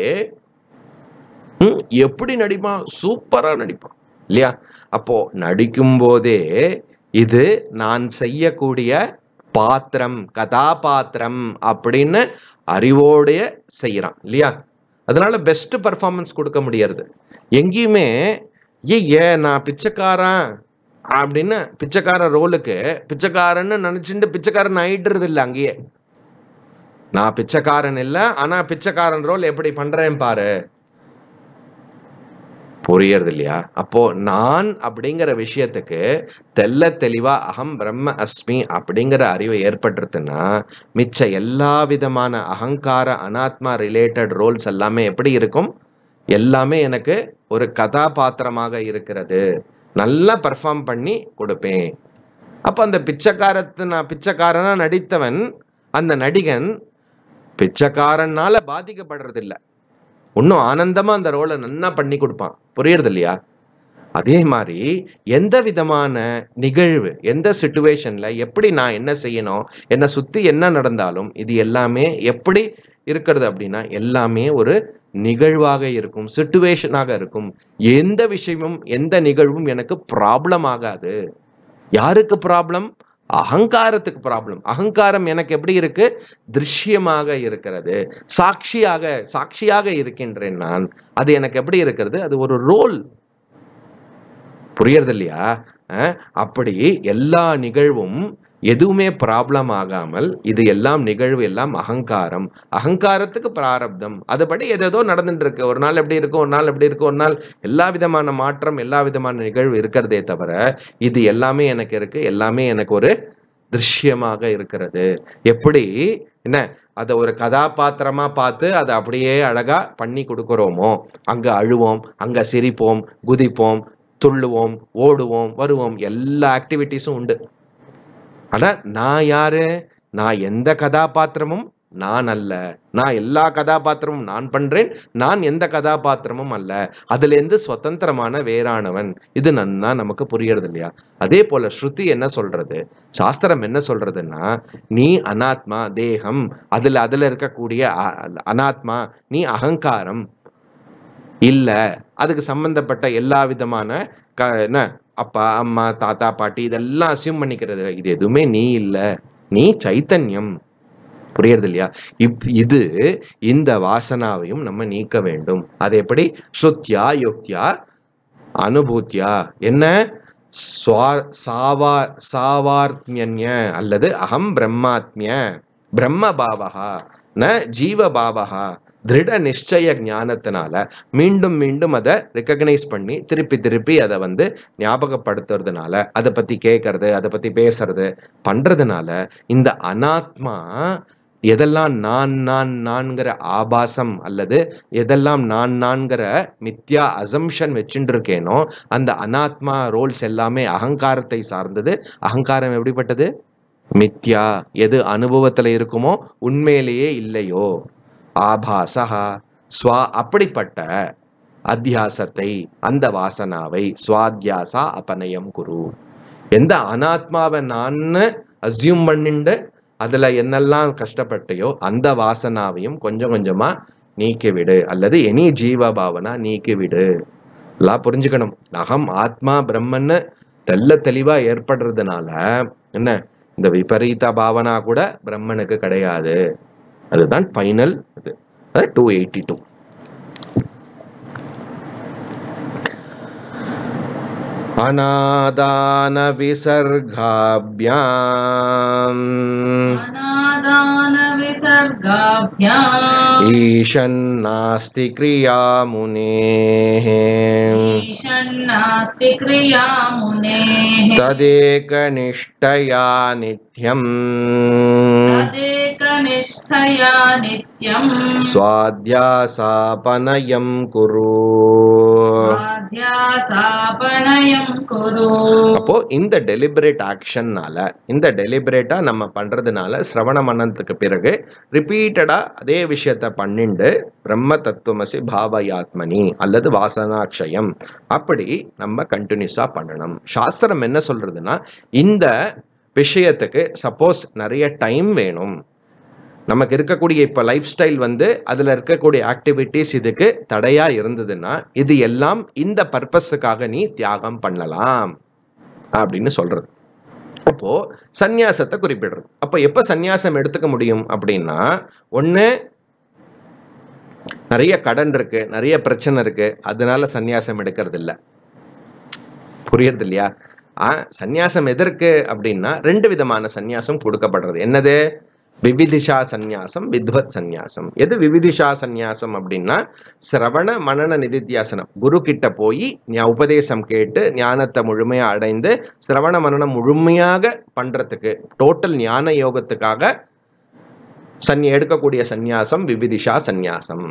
ம், எப்படி நடிப்பான் சூப்பரா நடிப்பான் இல்லையா அப்போ நடிக்கும் போதே இது நான் செய்யக்கூடிய பாத்திரம் கதாபாத்திரம் அப்படின்னு அறிவோடைய செய்யறான் இல்லையா அதனால பெஸ்ட் பர்ஃபார்மன்ஸ் கொடுக்க முடியறது எங்கேயுமே ஏ ஏன் நான் பிச்சைக்காரன் அப்படின்னு பிச்சைக்கார ரோலுக்கு பிச்சைக்காரன்னு நினைச்சுட்டு பிச்சைக்காரன் ஆயிடுறது இல்லை அங்கேயே நான் பிச்சைக்காரன் இல்லை ஆனா பிச்சைக்காரன் ரோல் எப்படி பண்றேன் பாரு புரியறது இல்லையா அப்போ நான் அப்படிங்கிற விஷயத்துக்கு தெல்ல தெளிவா அகம் பிரம்ம அஸ்மி அப்படிங்கிற அறிவு ஏற்பட்டுருதுன்னா மிச்ச எல்லா விதமான அகங்கார அனாத்மா ரிலேட்டட் ரோல்ஸ் எல்லாமே எப்படி இருக்கும் எல்லாமே எனக்கு ஒரு கதாபாத்திரமாக இருக்கிறது நல்லா பெர்ஃபார்ம் பண்ணி கொடுப்பேன் அப்போ அந்த பிச்சைக்காரத்து நான் பிச்சைக்காரனா நடித்தவன் அந்த நடிகன் பிச்சைக்காரனால பாதிக்கப்படுறது இல்ல இன்னும் ஆனந்தமா அந்த ரோலை நன்னா பண்ணி கொடுப்பான் புரியுறது இல்லையா அதே மாதிரி எந்த விதமான நிகழ்வு எந்த சுச்சுவேஷன்ல எப்படி நான் என்ன செய்யணும் என்னை சுத்தி என்ன நடந்தாலும் இது எல்லாமே எப்படி இருக்கிறது அப்படின்னா எல்லாமே ஒரு நிகழ்வாக இருக்கும் சுச்சுவேஷனாக இருக்கும் எந்த விஷயமும் எந்த நிகழ்வும் எனக்கு ப்ராப்ளம் ஆகாது யாருக்கு ப்ராப்ளம் அகங்காரத்துக்கு ப்ராப்ளம் அகங்காரம் எனக்கு எப்படி இருக்கு திருஷ்யமாக இருக்கிறது சாட்சியாக சாட்சியாக இருக்கின்றேன் நான் அது எனக்கு எப்படி இருக்கிறது அது ஒரு ரோல் புரியறது இல்லையா அஹ், அப்படி எல்லா நிகழ்வும் எதுவுமே ப்ராப்ளம் ஆகாமல் இது எல்லாம் நிகழ்வு எல்லாம் அகங்காரம் அகங்காரத்துக்கு பிராரப்தம் அதுபடி எதேதோ நடந்துட்டு இருக்கு ஒரு நாள் எப்படி இருக்கும் ஒரு நாள் எப்படி இருக்கும் ஒரு நாள் எல்லா விதமான மாற்றம் எல்லா விதமான நிகழ்வு இருக்கிறதே தவிர இது எல்லாமே எனக்கு இருக்கு எல்லாமே எனக்கு ஒரு திருஷ்யமாக இருக்கிறது எப்படி என்ன அதை ஒரு கதாபாத்திரமா பார்த்து அதை அப்படியே அழகா பண்ணி கொடுக்குறோமோ அங்க அழுவோம் அங்க சிரிப்போம் குதிப்போம் துள்ளுவோம் ஓடுவோம் வருவோம் எல்லா ஆக்டிவிட்டீஸும் உண்டு ஆனா நான் யாரு நான் எந்த கதாபாத்திரமும் நான் அல்ல நான் எல்லா கதாபாத்திரமும் நான் பண்றேன் நான் எந்த கதாபாத்திரமும் அல்ல அதுல இருந்து சுதந்திரமான வேறானவன் இது நன்னா நமக்கு புரியறது இல்லையா அதே போல ஸ்ருதி என்ன சொல்றது சாஸ்திரம் என்ன சொல்றதுன்னா நீ அனாத்மா தேகம் அதுல அதுல இருக்கக்கூடிய அ- அனாத்மா நீ அகங்காரம் இல்ல அதுக்கு சம்பந்தப்பட்ட எல்லா விதமான க என்ன அப்பா அம்மா தாத்தா பாட்டி இதெல்லாம் அசியூம் பண்ணிக்கிறது இது எதுவுமே நீ இல்ல நீ சைத்தன்யம் புரியுறது இல்லையா இப் இது இந்த வாசனாவையும் நம்ம நீக்க வேண்டும் அது எப்படி ஸ்ருத்யா யுக்தியா அனுபூத்தியா என்ன ஸ்வா சாவா சாவார்மியன்ய அல்லது அகம் பிரம்மாத்மிய பிரம்ம பாவகா ந ஜீவ பாவகா திருட நிச்சய ஞானத்தினால மீண்டும் மீண்டும் அதை ரெக்கக்னைஸ் பண்ணி திருப்பி திருப்பி அதை வந்து ஞாபகப்படுத்துறதுனால அதை பத்தி கேட்கறது அதை பத்தி பேசுறது பண்றதுனால இந்த அனாத்மா எதெல்லாம் நான் நான் நான்கிற ஆபாசம் அல்லது எதெல்லாம் நான் நான்கிற மித்யா அசம்ஷன் வச்சுட்டு இருக்கேனோ அந்த அனாத்மா ரோல்ஸ் எல்லாமே அகங்காரத்தை சார்ந்தது அகங்காரம் எப்படிப்பட்டது மித்யா எது அனுபவத்துல இருக்குமோ உண்மையிலேயே இல்லையோ ஆபாசா ஸ்வா அப்படிப்பட்ட அத்தியாசத்தை அந்த வாசனாவை ஸ்வாத்தியாசா அபநயம் குரு எந்த அனாத்மாவை நான் அசியூம் பண்ணிண்டு அதுல என்னெல்லாம் கஷ்டப்பட்டையோ அந்த வாசனாவையும் கொஞ்சம் கொஞ்சமா நீக்கிவிடு அல்லது எனி ஜீவ பாவனா நீக்கிவிடு எல்லாம் புரிஞ்சுக்கணும் அகம் ஆத்மா பிரம்மன்னு தெல்ல தெளிவா ஏற்படுறதுனால என்ன இந்த விபரீத பாவனா கூட பிரம்மனுக்கு கிடையாது அதுதான் ஃபைனல் இது டூ எயிட்டி டூ அநாதான விசர்காபியாம் अनादान विसर्गाभ्याम् ईशन्नास्ति क्रिया मुनेः ईशन्नास्ति क्रिया मुनेः तदेकनिष्ठया नित्यम् तदेकनिष्ठया नित्यम् स्वाध्यासापनयं कुरु स्वाध्यासापनयम् कुरु அப்போ இந்த டெலிபரேட் ஆக்ஷன்னால இந்த டெலிபரேட்டா நம்ம பண்றதுனால சிரவண மனத்துக்கு பிறகு ரிப்பீட்டடா அதே விஷயத்த பண்ணிண்டு பிரம்ம தத்துவமசி பாவயாத்மனி அல்லது வாசனாக்ஷயம் அப்படி நம்ம கண்டினியூஸா பண்ணணும் சாஸ்திரம் என்ன சொல்றதுன்னா இந்த விஷயத்துக்கு சப்போஸ் நிறைய டைம் வேணும் நமக்கு இருக்கக்கூடிய இப்போ லைஃப் ஸ்டைல் வந்து அதில் இருக்கக்கூடிய ஆக்டிவிட்டீஸ் இதுக்கு தடையா இருந்ததுன்னா இது எல்லாம் இந்த பர்பஸுக்காக நீ தியாகம் பண்ணலாம் அப்படின்னு சொல்றது அப்போ சந்நியாசத்தை குறிப்பிடுறது அப்போ எப்போ சந்நியாசம் எடுத்துக்க முடியும் அப்படின்னா ஒன்று நிறைய கடன் இருக்கு நிறைய பிரச்சனை இருக்கு அதனால சந்நியாசம் எடுக்கிறது இல்ல புரியுறது இல்லையா ஆ சந்நியாசம் எதற்கு அப்படின்னா ரெண்டு விதமான சந்நியாசம் கொடுக்கப்படுறது என்னது விவிதிஷா சந்நியாசம் வித்வத் சந்நியாசம் எது விவிதிஷா சந்நியாசம் அப்படின்னா சிரவண மனன நிதித்தியாசனம் குரு கிட்ட போய் ஞா- உபதேசம் கேட்டு ஞானத்தை முழுமையா அடைந்து சிரவண மனனம் முழுமையாக பண்றதுக்கு டோட்டல் ஞான யோகத்துக்காக சன் எடுக்கக்கூடிய சந்நியாசம் விவிதிஷா சந்நியாசம்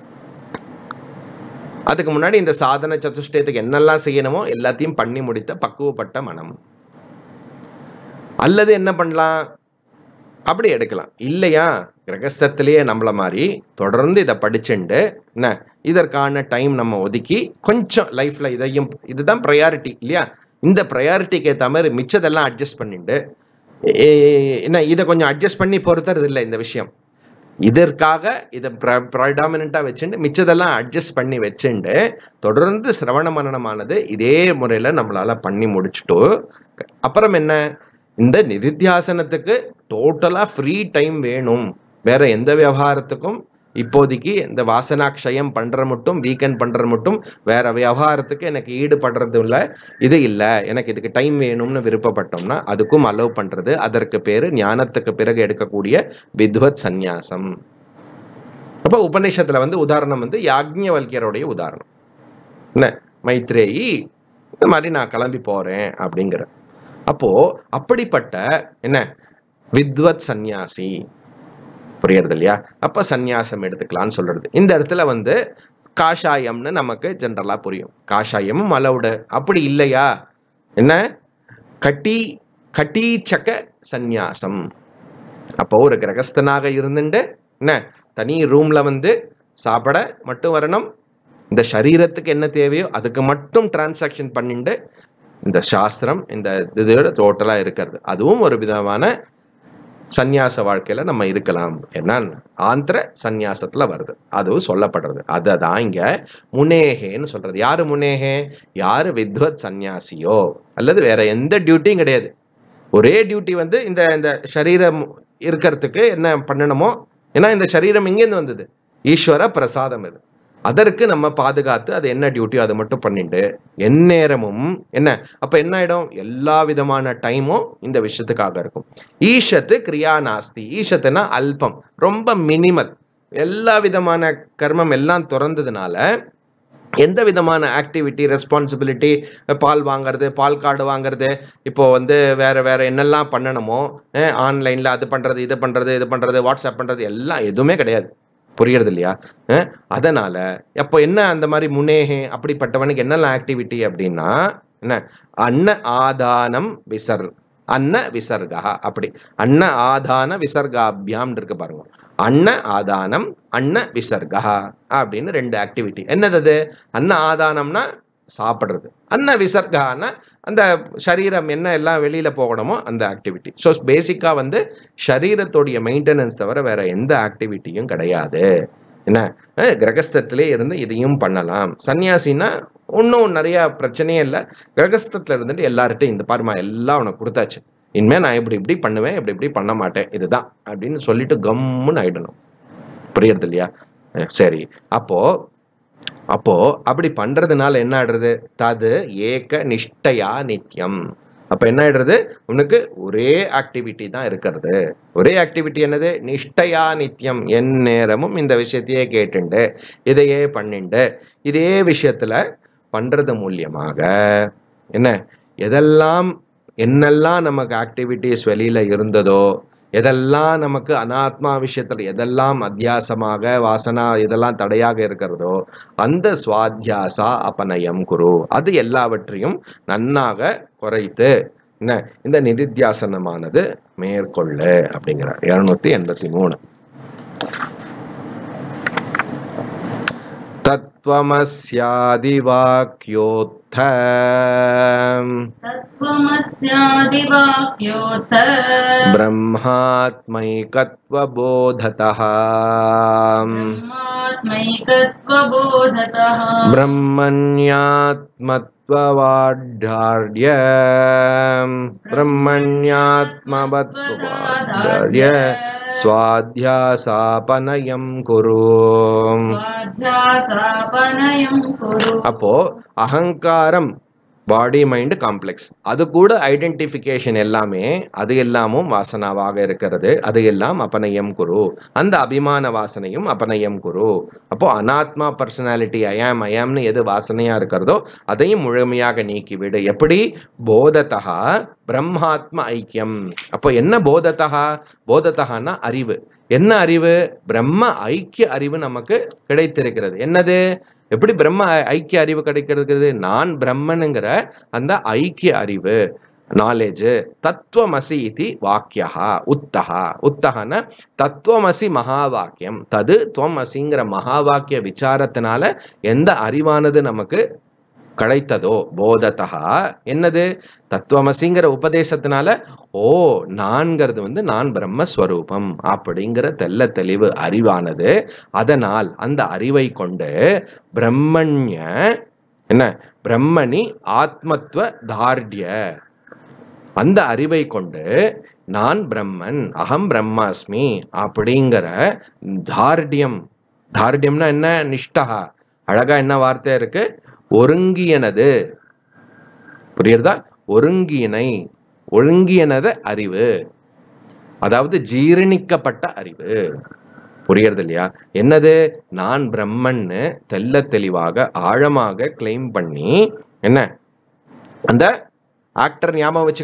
அதுக்கு முன்னாடி இந்த சாதன சதுஷ்டயத்துக்கு என்னெல்லாம் செய்யணுமோ எல்லாத்தையும் பண்ணி முடித்த பக்குவப்பட்ட மனம் அல்லது என்ன பண்ணலாம் அப்படி எடுக்கலாம் இல்லையா கிரகஸ்தத்திலேயே நம்மள மாதிரி தொடர்ந்து இதை படிச்சுண்டு என்ன இதற்கான டைம் நம்ம ஒதுக்கி கொஞ்சம் லைஃப்ல இதையும் இதுதான் ப்ரையாரிட்டி இல்லையா இந்த ப்ரையாரிட்டிக்கு ஏற்ற மாதிரி மிச்சதெல்லாம் அட்ஜஸ்ட் பண்ணிட்டு ஏ- என்ன இதை கொஞ்சம் அட்ஜஸ்ட் பண்ணி பொறுத்துறது இல்லை இந்த விஷயம் இதற்காக இதை ப்ரைடாமினாக வச்சுட்டு மிச்சதெல்லாம் அட்ஜஸ்ட் பண்ணி வச்சுண்டு தொடர்ந்து சிரவண மனனமானது இதே முறையில் நம்மளால பண்ணி முடிச்சுட்டு அப்புறம் என்ன இந்த நிதித்தியாசனத்துக்கு டோட்டலாக ஃப்ரீ டைம் வேணும் வேற எந்த விவகாரத்துக்கும் இப்போதைக்கு இந்த வாசனாக்ஷயம் பண்ற மட்டும் வீக்கெண்ட் பண்ற மட்டும் வேற விவகாரத்துக்கு எனக்கு ஈடுபடுறது இல்லை இது இல்லை எனக்கு இதுக்கு டைம் வேணும்னு விருப்பப்பட்டோம்னா அதுக்கும் அலோவ் பண்றது அதற்கு பேரு ஞானத்துக்கு பிறகு எடுக்கக்கூடிய வித்வத் சந்நியாசம் அப்போ உபநிஷத்துல வந்து உதாரணம் வந்து யாக்ஞவல்யருடைய உதாரணம் என்ன மைத்ரேயி இந்த மாதிரி நான் கிளம்பி போறேன் அப்படிங்கிற அப்போ அப்படிப்பட்ட என்ன வித்வத் சந்நியாசி புரியுறது இல்லையா அப்ப சந்நியாசம் எடுத்துக்கலாம்னு சொல்றது இந்த இடத்துல வந்து காஷாயம்னு நமக்கு ஜென்ரலா புரியும் காஷாயமும் அலவுடு அப்படி இல்லையா என்ன கட்டி கட்டீச்சக்க சந்நியாசம் அப்போ ஒரு கிரகஸ்தனாக இருந்துட்டு என்ன தனி ரூம்ல வந்து சாப்பிட மட்டும் வரணும் இந்த சரீரத்துக்கு என்ன தேவையோ அதுக்கு மட்டும் டிரான்சாக்ஷன் பண்ணிட்டு இந்த சாஸ்திரம் இந்த இதோட டோட்டலா இருக்கிறது அதுவும் ஒரு விதமான சந்நியாச வாழ்க்கையில நம்ம இருக்கலாம் என்ன ஆந்திர சந்நியாசத்துல வருது அதுவும் சொல்லப்படுறது அதை தான் இங்க முனேகேன்னு சொல்றது யாரு முனேகே யாரு வித்வத் சந்நியாசியோ அல்லது வேற எந்த டியூட்டியும் கிடையாது ஒரே டியூட்டி வந்து இந்த இந்த சரீரம் இருக்கிறதுக்கு என்ன பண்ணணுமோ ஏன்னா இந்த சரீரம் எங்கேருந்து வந்தது ஈஸ்வர பிரசாதம் இது அதற்கு நம்ம பாதுகாத்து அது என்ன டியூட்டியோ அதை மட்டும் பண்ணிட்டு எந்நேரமும் என்ன அப்ப என்ன ஆயிடும் எல்லா விதமான டைமும் இந்த விஷயத்துக்காக இருக்கும் ஈஷத்து கிரியா நாஸ்தி ஈஷத்துனா அல்பம் ரொம்ப மினிமல் எல்லா விதமான கர்மம் எல்லாம் திறந்ததுனால எந்த விதமான ஆக்டிவிட்டி ரெஸ்பான்சிபிலிட்டி பால் வாங்குறது பால் கார்டு வாங்குறது இப்போ வந்து வேற வேற என்னெல்லாம் பண்ணணுமோ ஆன்லைனில் அது பண்ணுறது இது பண்ணுறது இது பண்ணுறது வாட்ஸ்அப் பண்ணுறது எல்லாம் எதுவுமே கிடையாது புரியறது இல்லையா அஹ், அதனால அப்போ என்ன அந்த மாதிரி முனேகே அப்படிப்பட்டவனுக்கு என்னெல்லாம் ஆக்டிவிட்டி அப்படின்னா என்ன அன்ன ஆதானம் விசர் அன்ன விசர்கா அப்படி அன்ன ஆதான விசர்காபியாம் இருக்கு பாருங்க அன்ன ஆதானம் அன்ன விசர்கா அப்படின்னு ரெண்டு ஆக்டிவிட்டி என்னது அது அன்ன ஆதானம்னா சாப்பிட்றது அன்ன விசர்கான்னா அந்த சரீரம் என்ன எல்லாம் வெளியில போகணுமோ அந்த ஆக்டிவிட்டி ஸோ பேசிக்கா வந்து சரீரத்துடைய மெயின்டெனன்ஸ் தவிர வேற எந்த ஆக்டிவிட்டியும் கிடையாது என்ன அஹ் கிரகஸ்தத்திலே இருந்து இதையும் பண்ணலாம் சன்னியாசின்னா ஒன்றும் நிறைய பிரச்சனையே இல்லை கிரகஸ்தத்துல இருந்துட்டு எல்லார்ட்டையும் இந்த பாருமா எல்லாம் உனக்கு கொடுத்தாச்சு இனிமே நான் இப்படி இப்படி பண்ணுவேன் இப்படி இப்படி பண்ண மாட்டேன் இதுதான் அப்படின்னு சொல்லிட்டு கம்முன்னு ஆயிடணும் புரியுறது இல்லையா அஹ் சரி அப்போ அப்போ அப்படி பண்றதுனால என்ன ஆயிடுறது தது ஏக நிஷ்டையா நித்தியம் அப்ப என்ன ஆயிடுறது உனக்கு ஒரே ஆக்டிவிட்டி தான் இருக்கிறது ஒரே ஆக்டிவிட்டி என்னது நிஷ்டையா நித்தியம் என் நேரமும் இந்த விஷயத்தையே கேட்டுண்டு இதையே பண்ணிண்டு இதே விஷயத்துல பண்றது மூலியமாக என்ன எதெல்லாம் என்னெல்லாம் நமக்கு ஆக்டிவிட்டிஸ் வெளியில இருந்ததோ எதெல்லாம் நமக்கு அனாத்மா விஷயத்துல எதெல்லாம் அத்தியாசமாக வாசனா இதெல்லாம் தடையாக இருக்கிறதோ அந்த சுவாத்தியாசா அபநயம் குரு அது எல்லாவற்றையும் நன்னாக குறைத்து என்ன இந்த நிதித்தியாசனமானது மேற்கொள்ளு அப்படிங்கிறார் இருநூத்தி எண்பத்தி மூணு தத்துவமஸ்யாதிவாக்கியோத்த तत्त्वमस्यादिवाक्योऽथ ब्रह्मात्मैकत्वबोधतः ब्रह्मात्मैकत्वबोधतः ब्रह्मण्यात्मत्ववाढ्यार्य ब्रह्मण्यात्मवत्ववाढ्यार्य स्वाध्यासापनयं कुरु स्वाध्यासापनयं कुरु அப்போ அகங்காரம் பாடி மைண்ட் காம்ப்ளெக்ஸ் அது கூட ஐடென்டிஃபிகேஷன் எல்லாமே அது எல்லாமும் வாசனாவாக இருக்கிறது அது எல்லாம் அபநயம் குரு அந்த அபிமான வாசனையும் அபநயம் குரு அப்போ அனாத்மா பர்சனாலிட்டி அயாம் அயாம்னு எது வாசனையா இருக்கிறதோ அதையும் முழுமையாக நீக்கிவிடு எப்படி போதத்தகா பிரம்மாத்ம ஐக்கியம் அப்போ என்ன போதத்தகா போதத்தகான்னா அறிவு என்ன அறிவு பிரம்ம ஐக்கிய அறிவு நமக்கு கிடைத்திருக்கிறது என்னது எப்படி பிரம்ம ஐ- ஐக்கிய அறிவு கிடைக்கிறது நான் பிரம்மனுங்கிற அந்த ஐக்கிய அறிவு நாலேஜ் தத்துவமசி இது வாக்கியா உத்தகா உத்தகன தத்துவமசி மகா வாக்கியம் தது துவமசிங்கிற மகா வாக்கிய விசாரத்தினால எந்த அறிவானது நமக்கு கிடைத்ததோ போதத்தகா என்னது தத்துவமசிங்கிற உபதேசத்தினால ஓ நான்கிறது வந்து நான் பிரம்மஸ்வரூபம் அப்படிங்கிற தெள்ள தெளிவு அறிவானது அதனால் அந்த அறிவை கொண்டு பிரம்மண்ய என்ன பிரம்மணி ஆத்மத்துவ தார்டிய அந்த அறிவை கொண்டு நான் பிரம்மன் அகம் பிரம்மாஸ்மி அப்படிங்கிற தார்டியம் தார்டியம்னா என்ன நிஷ்டகா அழகா என்ன வார்த்தை இருக்கு ஒருங்கியனது புரியுறதா ஒருங்கியனை ஒழுங்கியனத அறிவு அதாவது ஜீரணிக்கப்பட்ட அறிவு புரியறது இல்லையா என்னது நான் பிரம்மன்னு தெள்ள தெளிவாக ஆழமாக கிளைம் பண்ணி என்ன அந்த ஆக்டர் ஞாபகம் வச்சுக்கணும்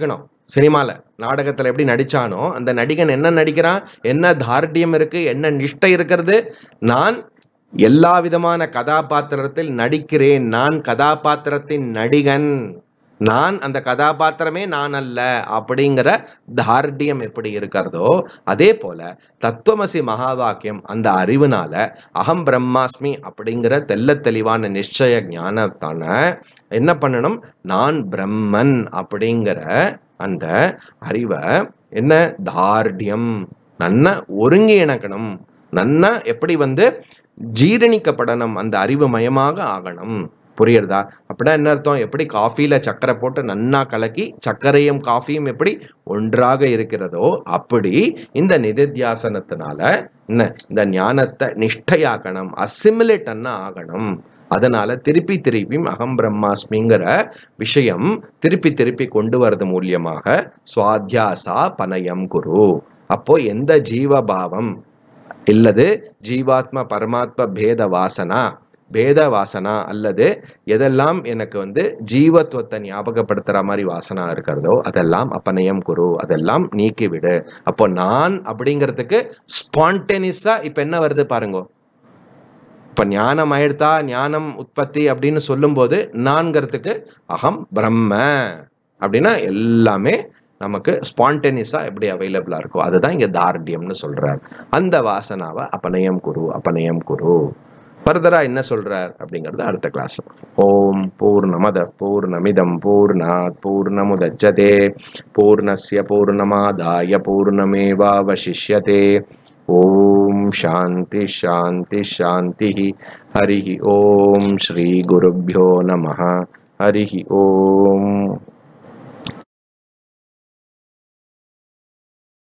சினிமால நாடகத்துல எப்படி நடிச்சானோ அந்த நடிகன் என்ன நடிக்கிறான் என்ன தார்டியம் இருக்கு என்ன நிஷ்டை இருக்கிறது நான் எல்லா விதமான கதாபாத்திரத்தில் நடிக்கிறேன் நான் கதாபாத்திரத்தின் நடிகன் நான் அந்த கதாபாத்திரமே நான் அல்ல அப்படிங்கிற தார்டியம் எப்படி இருக்கிறதோ அதே போல தத்துவமசி மகா வாக்கியம் அந்த அறிவுனால அகம் பிரம்மாஸ்மி அப்படிங்கிற தெள்ளத் தெளிவான நிச்சய ஞானத்தான என்ன பண்ணணும் நான் பிரம்மன் அப்படிங்கிற அந்த அறிவை என்ன தார்டியம் நன்னா ஒருங்கி இணக்கணும் நன்னா எப்படி வந்து ஜீரணிக்கப்படணும் அந்த அறிவு மயமாக ஆகணும் புரியுறதா அப்படின்னா என்ன அர்த்தம் எப்படி காஃபில சர்க்கரை போட்டு நன்னா கலக்கி சர்க்கரையும் காஃபியும் எப்படி ஒன்றாக இருக்கிறதோ அப்படி இந்த நிதித்தியாசனத்தினால என்ன இந்த ஞானத்தை நிஷ்டையாக்கணும் அசிமிலேட் ஆகணும் அதனால திருப்பி திருப்பி அகம் பிரம்மாஸ்மிங்கிற விஷயம் திருப்பி திருப்பி கொண்டு வரது மூலியமாக சுவாத்தியாசா பனயம் குரு அப்போ எந்த ஜீவபாவம் இல்லது ஜீவாத்ம பரமாத்ம பேத வாசனா பேத வாசனா அல்லது எதெல்லாம் எனக்கு வந்து ஜீவத்துவத்தை ஞாபகப்படுத்துற மாதிரி வாசனா இருக்கிறதோ அதெல்லாம் அப்பனயம் குரு அதெல்லாம் நீக்கிவிடு அப்போ நான் அப்படிங்கிறதுக்கு ஸ்பான்டேனியஸா இப்ப என்ன வருது பாருங்க இப்ப ஞானம் ஆயிடுத்தா ஞானம் உற்பத்தி அப்படின்னு சொல்லும்போது நான்கிறதுக்கு அகம் பிரம்ம அப்படின்னா எல்லாமே நமக்கு ஸ்பான்டேனியஸா எப்படி அவைலபிளா இருக்கோ அதுதான் இங்க தார்டியம்னு சொல்றார் அந்த வாசனாவை அபநயம் குரு அபநயம் குரு ஃபர்தரா என்ன சொல்றார் அப்படிங்கறது அடுத்த கிளாஸ் ஓம் பூர்ணமத பூர்ணமிதம் பூர்ணாத் பூர்ணமுதச்சதே பூர்ணஸ்ய பூர்ணமாதாய பூர்ணமேவாவசிஷ்யதே ஓம் சாந்தி சாந்தி சாந்தி ஹரி ஓம் ஸ்ரீ குருभ्यो நமः ஹரி ஓம்